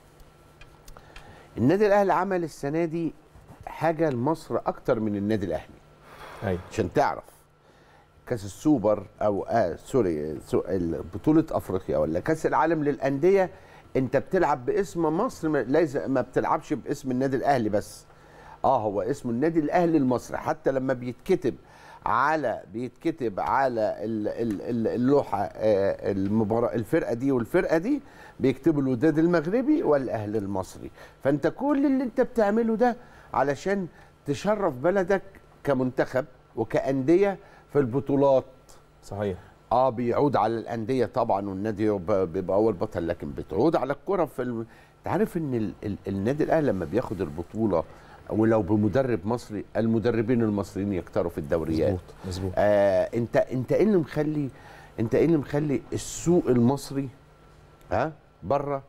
النادي الاهلي عمل السنه دي حاجه لمصر اكتر من النادي الاهلي ايوه عشان تعرف كاس السوبر او آه سوري سو- ال- بطوله افريقيا ولا كاس العالم للانديه انت بتلعب باسم مصر ما- ليس ما بتلعبش باسم النادي الاهلي بس اه هو اسمه النادي الاهلي المصري حتى لما بيتكتب على بيتكتب على ال- ال- ال- اللوحه آه، المباراه الفرقه دي والفرقه دي بيكتبوا الوداد المغربي والاهلي المصري فانت كل اللي انت بتعمله ده علشان تشرف بلدك كمنتخب وكانديه في البطولات صحيح اه بيعود على الانديه طبعا والنادي يبقى- بيبقى اول بطل لكن بتعود على الكره في الم... انت عارف ان ال... ال... النادي الاهلي لما بياخد البطوله ولو بمدرب مصري المدربين المصريين يكتروا في الدوريات مظبوط مظبوط آه انت انت ايه اللي مخلي انت ايه اللي مخلي السوق المصري ها بره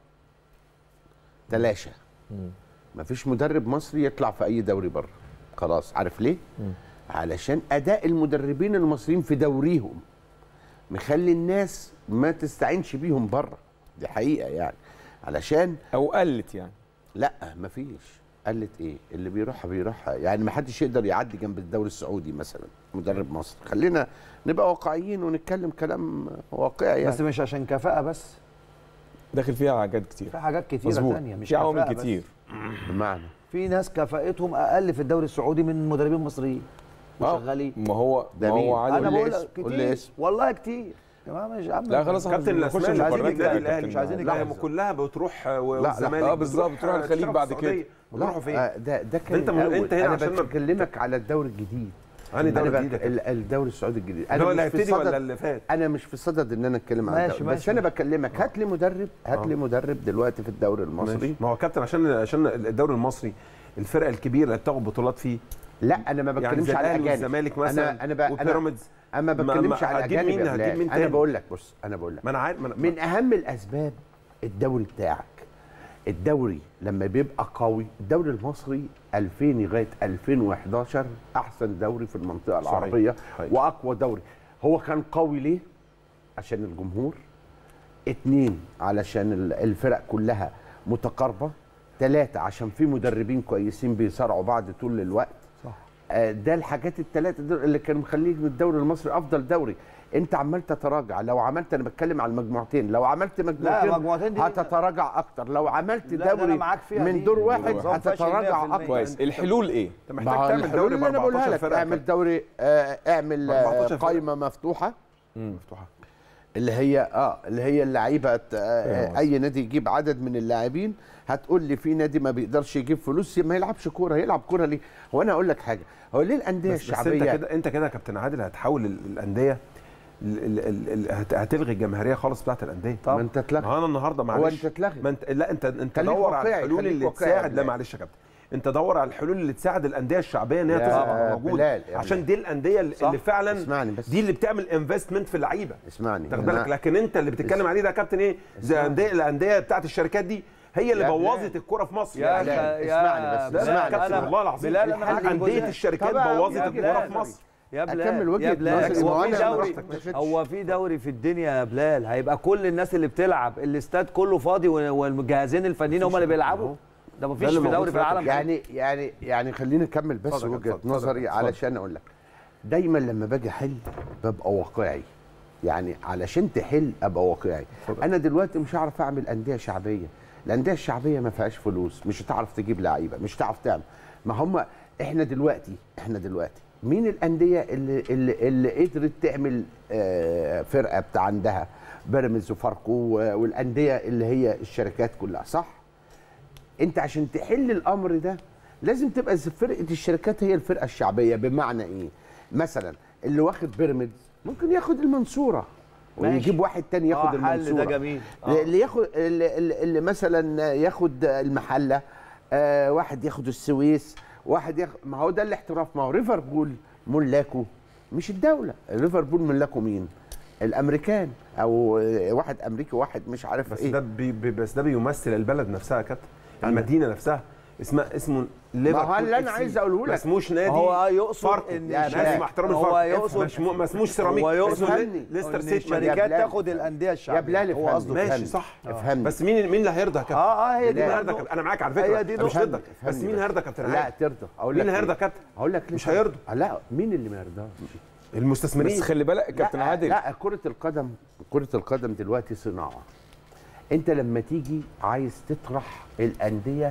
تلاشى مم. مفيش مدرب مصري يطلع في اي دوري بره خلاص عارف ليه مم. علشان اداء المدربين المصريين في دوريهم مخلي الناس ما تستعينش بيهم بره دي حقيقه يعني علشان او قلت يعني لا مفيش قالت ايه اللي بيروحها بيروحها يعني ما حدش يقدر يعدي جنب الدوري السعودي مثلا مدرب مصر خلينا نبقى واقعيين ونتكلم كلام واقعي يعني بس مش عشان كفاءه بس داخل فيها حاجات كتير في حاجات كتيره مظبوط ثانيه مش في عوامل كفاءة بس. كتير بمعنى في ناس كفاءتهم اقل في الدوري السعودي من مدربين مصريين آه، وشغالين ما هو ده ما مين؟ هو عادي انا قول لي بقول اسم، لك قول لي كتير اسم. والله كتير يا جماعه مش عم لا خلاص كابتن احنا بنخش الاسماء اللي المقارنات عايزين يا النادي الاهلي كابتن مش عايزين عادل. النادي كلها بتروح و- لا، والزمالك اه بالظبط، بتروح الخليج تشتغل بعد في كده. السعودية. بتروحوا فين؟ آه، ده ده كان انت من- الأول. انت هنا انا عشان ما- بكلمك على الدوري الجديد أنهي دوري أنا جديد يا بك- كابتن؟ ال- الدوري السعودي الجديد اللي هو اللي مش في هيبتدي ولا صدد- اللي فات؟ انا مش في صدد ان انا اتكلم عن ماشي، الدوري بس ماشي. انا بكلمك هات لي مدرب هات لي مدرب دلوقتي في الدوري المصري ما هو كابتن عشان عشان الدوري المصري الفرق الكبيره اللي بتاخد بطولات فيه لا انا ما يعني بتكلمش زي على الاهلي الاجانب والزمالك مثلا انا انا بقى انا وبيراميدز انا ما ما- بتكلمش ما- على هتجيب الاجانب مين- يا هتجيب بلال. مين انا تاني؟ بقول لك بص انا بقول لك ما انا عارف ما أنا- من اهم الاسباب الدوري بتاعك الدوري لما بيبقى قوي الدوري المصري 2000 لغايه 2011 احسن دوري في المنطقه صحيح. العربيه صحيح. واقوى دوري هو كان قوي ليه عشان الجمهور اتنين علشان ال- الفرق كلها متقاربه ثلاثة عشان في مدربين كويسين بيصارعوا بعض طول الوقت صح. آه، ده الحاجات الثلاثه دول اللي كانوا مخليك الدوري المصري افضل دوري انت عمال تتراجع لو عملت انا بتكلم على المجموعتين لو عملت مجموعتين مجموعتين دي- هتتراجع اكتر لو عملت لا، ده أنا دوري معاك فيها من دي. دور واحد نظام فاشل هتتراجع 100%. اكتر كويس الحلول ايه انت ما محتاج هو تعمل الحلول دوري ب اللي انا بقولها 14 لك فرقه اعمل دوري آه، اعمل ب آه، 14 فرقة. قائمه مفتوحه مفتوحه اللي هي اه اللي هي اللعيبه آه، فاهم آه، اي نادي يجيب عدد من اللاعبين هتقول لي في نادي ما بيقدرش يجيب فلوس ما يلعبش كوره يلعب كوره ليه هو انا اقول لك حاجه هو ليه الانديه بس, بس انت الشعبيه كده انت كده يا كابتن عادل هتحول ال- الانديه ال- ال- ال- ال- هت- هتلغي الجماهيريه خالص بتاعت الانديه ما انت ما اتلغى هو انا النهارده هو معلش انت اتلغى ما انت لا انت انت خليك دور على واقعي، الحلول خليك اللي واقعي يا تساعد لا بلال. معلش يا كابتن انت دور على الحلول اللي تساعد الانديه الشعبيه ان هي يا تظهر موجوده بلال، يا عشان بلال. دي الانديه اللي, صح. اللي فعلا اسمعني بس. دي اللي بتعمل انفستمنت في اللعيبه اسمعني تاخد أنا- بالك لكن انت اللي بتتكلم عليه ده يا كابتن ايه زي اسمعني. الانديه الانديه بتاعت الشركات دي هي اللي يا بوظت بلال. الكوره في مصر يا يعني بلال، خ- اسمعني بس، لا لا اسمعني يا كابتن بس. والله العظيم بلال أنا معاك انديه جزء. الشركات طبعاً، بوظت يا الكوره بلال. في مصر يا بلال أكمل وجهة يا بلال نظري، ما هو هو في أنا دوري براحتك ما تشتتش. هو في دوري في الدنيا يا بلال هيبقى كل الناس اللي بتلعب الاستاد كله فاضي والجهازين الفنيين هم اللي بيلعبوا ده مفيش اللي في موجود دوري في في العالم يعني يعني يعني خليني اكمل بس اتفضل يا وجهه اتفضل، نظري اتفضل. علشان اقول لك دايما لما باجي احل ببقى واقعي يعني علشان تحل ابقى واقعي انا دلوقتي مش هعرف اعمل انديه شعبيه الانديه الشعبيه ما فيهاش فلوس مش هتعرف تجيب لعيبه مش هتعرف تعمل ما هم احنا دلوقتي احنا دلوقتي مين الانديه اللي اللي, اللي قدرت تعمل آه، فرقه بتاع عندها بيراميدز وفاركو و- والانديه اللي هي الشركات كلها صح انت عشان تحل الامر ده لازم تبقى ز- فرقه الشركات هي الفرقه الشعبيه بمعنى ايه مثلا اللي واخد بيراميدز ممكن ياخد المنصوره ماشي. ويجيب واحد تاني ياخد آه، حل ده المنصوره جميل. آه. اللي ياخد اللي, اللي اللي مثلا ياخد المحله آه واحد ياخد السويس واحد ياخد ما هو ده الاحتراف ما هو ليفربول ملاكه مش الدوله ليفربول ملاكه مين الامريكان او واحد امريكي واحد مش عارف بس ايه ده بي بي بس ده بيمثل البلد نفسها يا كابتن المدينه نفسها اسمها اسمه ليفربول اللي أنا FC. عايز أقوله لك. ما اسموش نادي هو يقصد فاركو. ان يا الش- بلال. مع احترام هو الفرق يقصد مش م- ما اسموش سيراميك هو يقصد اسمه افهمني. ليستر ان سيتي الشركات بلال. تاخد الانديه الشعبيه يا بلال هو افهمني. قصده ماشي كده. افهمني. صح افهمني. بس مين مين اللي هيرضى يا كابتن اه اه هي دي مين اللي لا. هيرضى يا كابتن انا معاك على هي فكره دي أنا مش نقطة. ضدك بس افهمني مين بس. هيرضى يا كابتن لا عادل ترضى اقول مين لك هيرضى ليه. يا كابتن هقول لك ليه مش هيرضوا. لا مين اللي ما يرضاش المستثمرين بس خلي بالك كابتن لا عادل لا كرة القدم كرة القدم دلوقتي صناعة انت لما تيجي عايز تطرح الأندية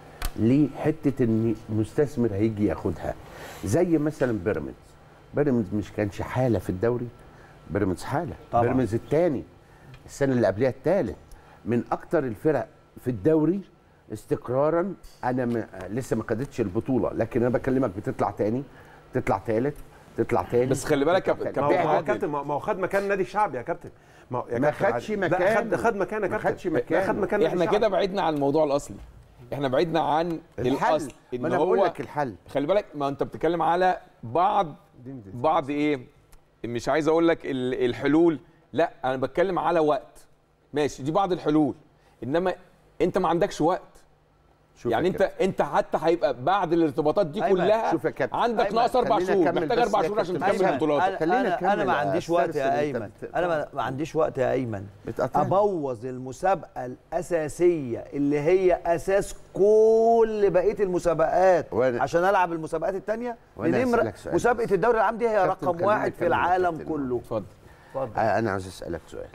لحتة ان مستثمر هيجي ياخدها زي مثلا بيراميدز بيراميدز مش كانش حالة في الدوري بيراميدز حالة طبعاً. بيراميدز الثاني السنة اللي قبلها الثالث من أكتر الفرق في الدوري استقرارا انا م... لسه ما خدتش البطوله لكن انا بكلمك بتطلع تاني تطلع ثالث تطلع تاني بس خلي بالك تطلع يا تاني. ما هو كابتن ما هو عادل. كابتن ما هو خد مكان نادي الشعب يا كابتن ما هو- يا ما كابتن خدش عادل. مكان. لا خد خد مكان يا ما كابتن خدش لا مكان. خد مكان نادي احنا الشعب. كده بعدنا عن الموضوع الاصلي احنا بعدنا عن الحل الاصل ان ما انا بقول هو لك الحل خلي بالك ما انت بتتكلم على بعض بعض ايه مش عايز اقول لك ال- الحلول لا انا بتكلم على وقت ماشي دي بعض الحلول انما انت ما عندكش وقت شوف يعني يا انت انت حتى هيبقى بعد الارتباطات دي أيمن، كلها شوف يا كابتن. عندك أيمن، ناقص اربع خلينا شهور نكمل محتاج بس اربع يا شهور عشان كابتن. تكمل أيمن، البطولات انا خلينا انا, نكمل أنا ما يا عنديش أستاذ وقت يا أنت ايمن بت- انا ما- ما عنديش وقت يا ايمن بتقطعني. ابوظ المسابقه الاساسيه اللي هي اساس كل بقيه المسابقات وأنا- عشان العب المسابقات الثانيه وأنا لنمرة هسألك سؤال مسابقه الدوري العام دي هي كابتن، رقم خلينا واحد في نكمل يا العالم كابتن. كله اتفضل اتفضل آه، انا عايز اسالك سؤال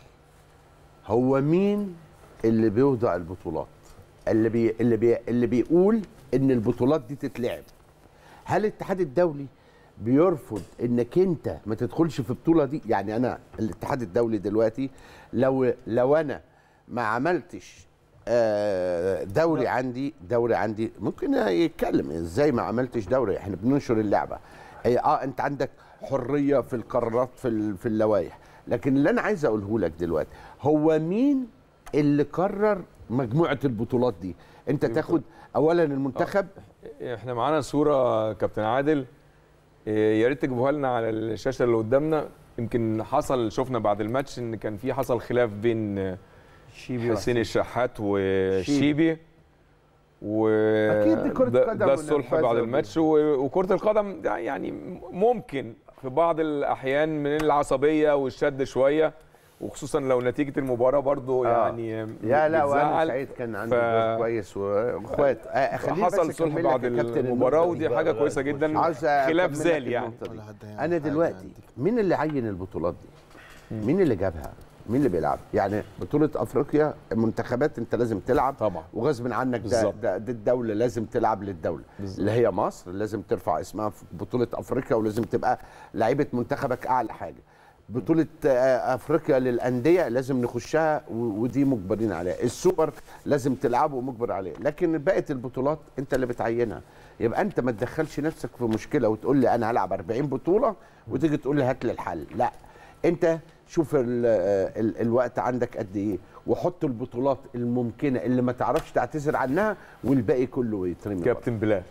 هو مين اللي بيوضع البطولات اللي بي اللي بي اللي بيقول ان البطولات دي تتلعب هل الاتحاد الدولي بيرفض انك انت ما تدخلش في البطوله دي يعني انا الاتحاد الدولي دلوقتي لو لو انا ما عملتش آه، دوري عندي دوري عندي ممكن يتكلم ازاي ما عملتش دوري احنا بننشر اللعبه هي اه انت عندك حريه في القرارات في ال- في اللوائح لكن اللي انا عايز اقوله لك دلوقتي هو مين اللي قرر مجموعه البطولات دي انت تاخد اولا المنتخب احنا معانا صوره كابتن عادل إيه، يا ريت تجيبوها لنا على الشاشه اللي قدامنا يمكن حصل شفنا بعد الماتش ان كان في حصل خلاف بين آه، شيبي حسين الشحات وشيبي و أكيد دي كرة ده- قدم ده الصلح ونرفزة بعد و- الماتش و- وكرة القدم ده يعني ممكن في بعض الأحيان من العصبية والشد شوية وخصوصا لو نتيجة المباراة برضو آه. يعني يا لا وانا بتزعل. سعيد كان عنده ف- جول كويس واخوات آه، خليني بس حصل صلح أكمل بعد لك يا كابتن المباراة النقطة دي. ودي حاجة كويسة جدا عاوز خلاف أكمل لك زال يعني النقطة دي. انا دلوقتي مين اللي عين البطولات دي مين اللي جابها مين اللي بيلعب يعني بطولة افريقيا منتخبات انت لازم تلعب طبعا. وغصب عنك ده, بالظبط. ده, ده الدولة لازم تلعب للدولة بالظبط. اللي هي مصر لازم ترفع اسمها في بطولة افريقيا ولازم تبقى لعيبة منتخبك اعلى حاجة بطولة آه، افريقيا للاندية لازم نخشها و- ودي مجبرين عليها السوبر لازم تلعبه ومجبر عليه لكن بقية البطولات انت اللي بتعينها يبقى انت ما تدخلش نفسك في مشكلة وتقول لي انا هلعب 40 بطولة وتيجي تقول لي هات لي الحل لا انت شوف ال ال الوقت عندك قد ايه وحط البطولات الممكنة اللي ما تعرفش تعتذر عنها والباقي كله يترمي بره. كابتن بلال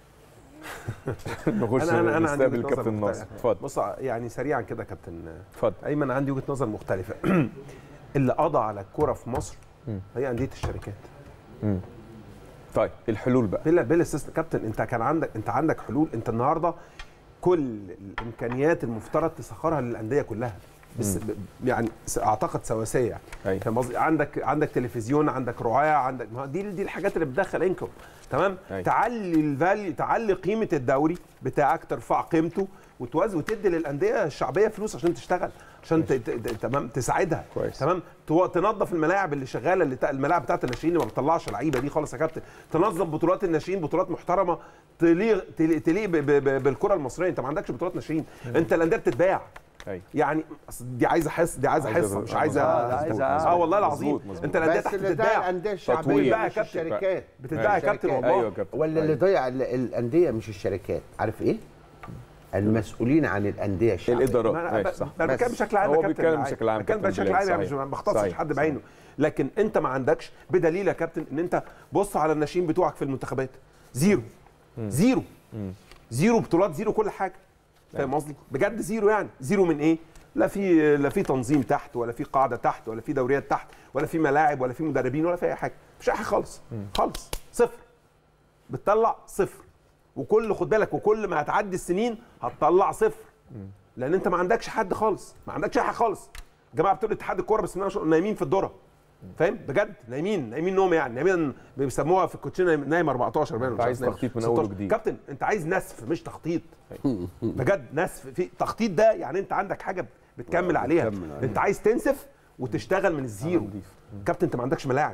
نخش انا انا انا عندي نستقبل وجهة نظر كابتن ناصر مختلفة. اتفضل بص يعني سريعا كده يا كابتن اتفضل ايمن عندي وجهه نظر مختلفه اللي قضى على الكوره في مصر هي انديه الشركات طيب الحلول بقى بلا بلا استثناء كابتن انت كان عندك انت عندك حلول انت النهارده كل الامكانيات المفترض تسخرها للانديه كلها بس ب- يعني س- اعتقد سواسيه يعني أيوة. فاهم قصدي عندك عندك تلفزيون عندك رعايه عندك ما هو دي دي الحاجات اللي بتدخل انكم تمام أيوة. تعلي الفاليو تعلي قيمه الدوري بتاعك ترفع قيمته وتوزع وتدي للانديه الشعبيه فلوس عشان تشتغل عشان ت... ت... ت... تمام تساعدها كويس. تمام تو... تنظف الملاعب اللي شغاله اللي ت... الملاعب بتاعت الناشئين اللي ما بتطلعش لعيبه دي خالص يا كابتن تنظم بطولات الناشئين بطولات محترمه تليق تليق, تليق ب... ب... ب... بالكره المصريه انت ما عندكش بطولات ناشئين انت الانديه بتتباع ايوه يعني أصل دي عايزه حس دي عايزه عايزة- حصه مش آه، عايزه مظبوط، عايزة- اه والله العظيم مظبوط، مظبوط. انت الانديه بس تحت اللي ده بتتباع الانديه تطوير. الشعبيه بتتباع يا مش كابتن. الشركات بتتباع يا كابتن الشركات. والله ايوه يا كابتن ولا اللي ضيع ال- الانديه مش الشركات عارف ايه المسؤولين عن الانديه الشعبيه الادارات ما أنا ماشي ب- صح انا بتكلم بشكل عام هو يا كابتن بيتكلم عادي. بشكل عام بتكلم كابتن بشكل بلال، عام يعني مش صحيح. ما بختصش صحيح. حد بعينه لكن انت ما عندكش بدليل يا كابتن ان انت بص على الناشئين بتوعك في المنتخبات زيرو زيرو زيرو بطولات زيرو كل حاجه فاهم قصدي بجد زيرو يعني زيرو من ايه لا في لا في تنظيم تحت ولا في قاعده تحت ولا في دوريات تحت ولا في ملاعب ولا في مدربين ولا في اي حاجه مش اي حاجه خالص خالص صفر بتطلع صفر وكل خد بالك وكل ما هتعدي السنين هتطلع صفر لان انت ما عندكش حد خالص ما عندكش اي حاجه خالص جماعه بتوع اتحاد الكوره بس نايمين في الذره فاهم بجد نايمين نايمين نوم يعني نايمين بيسموها في الكوتشينه نايم 14 باين أنت عايز تخطيط من أول وجديد. كابتن انت عايز نسف مش تخطيط بجد نسف في تخطيط ده يعني انت عندك حاجه بتكمل عليها بتكمل عليها. انت عايز تنسف وتشتغل من الزيرو كابتن انت ما عندكش ملاعب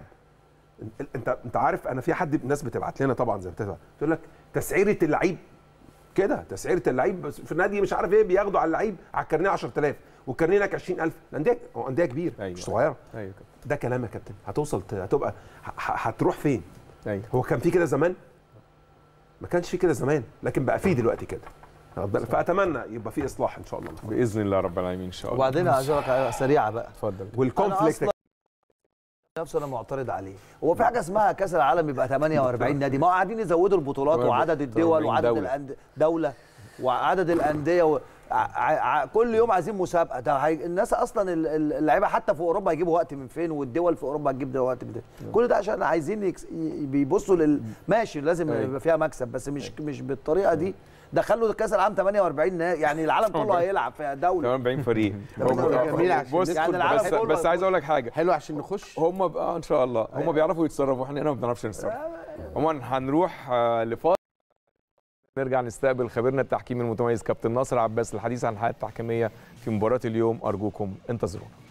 انت انت عارف انا في حد الناس بتبعت لنا طبعا زي ما بتبعت تقول لك تسعيره اللعيب كده تسعيره اللعيب بس في النادي مش عارف ايه بياخدوا على اللعيب على الكارنيه 10000 والكارنيه هناك 20000 الانديه هو انديه كبيره أيوة. مش صغيره ايوه كابتن ده كلام يا كابتن هتوصل ت- هتبقى ه- ه- هتروح فين ايوه هو كان في كده زمان ما كانش في كده زمان لكن بقى في دلوقتي كده واخد بالك؟ فاتمنى يبقى في اصلاح ان شاء الله باذن الله رب العالمين ان شاء الله وبعدين عايز اقول لك حاجة سريعه بقى اتفضل والكونفليكت أنا نفسه انا معترض عليه هو في حاجه اسمها كاس العالم يبقى 48 نادي ما هو قاعدين يزودوا البطولات تمام. وعدد الدول 48 وعدد دولة. الأند... دوله وعدد الانديه و... ع... ع... كل يوم عايزين مسابقه ده هي... الناس اصلا ال- ال- اللعيبه حتى في اوروبا هيجيبوا وقت من فين والدول في اوروبا هتجيب ده وقت من ده كل ده عشان عايزين يكس... ي- بيبصوا لل ماشي لازم أيوة. يبقى فيها مكسب بس مش مش بالطريقه دي دخلوا كاس العالم 48 نادي يعني العالم كله هيلعب في دوله 48 فريق جميل عشان بص يعني العالم بس, كله بس عايز اقول لك حاجه حلو عشان نخش هم بقى ان شاء الله هم بيعرفوا يتصرفوا احنا هنا ما بنعرفش نتصرف عموما هنروح آه، لفاصل نرجع نستقبل خبيرنا التحكيمي المتميز كابتن ناصر عباس الحديث عن الحالة التحكيمية في مباراة اليوم أرجوكم انتظرونا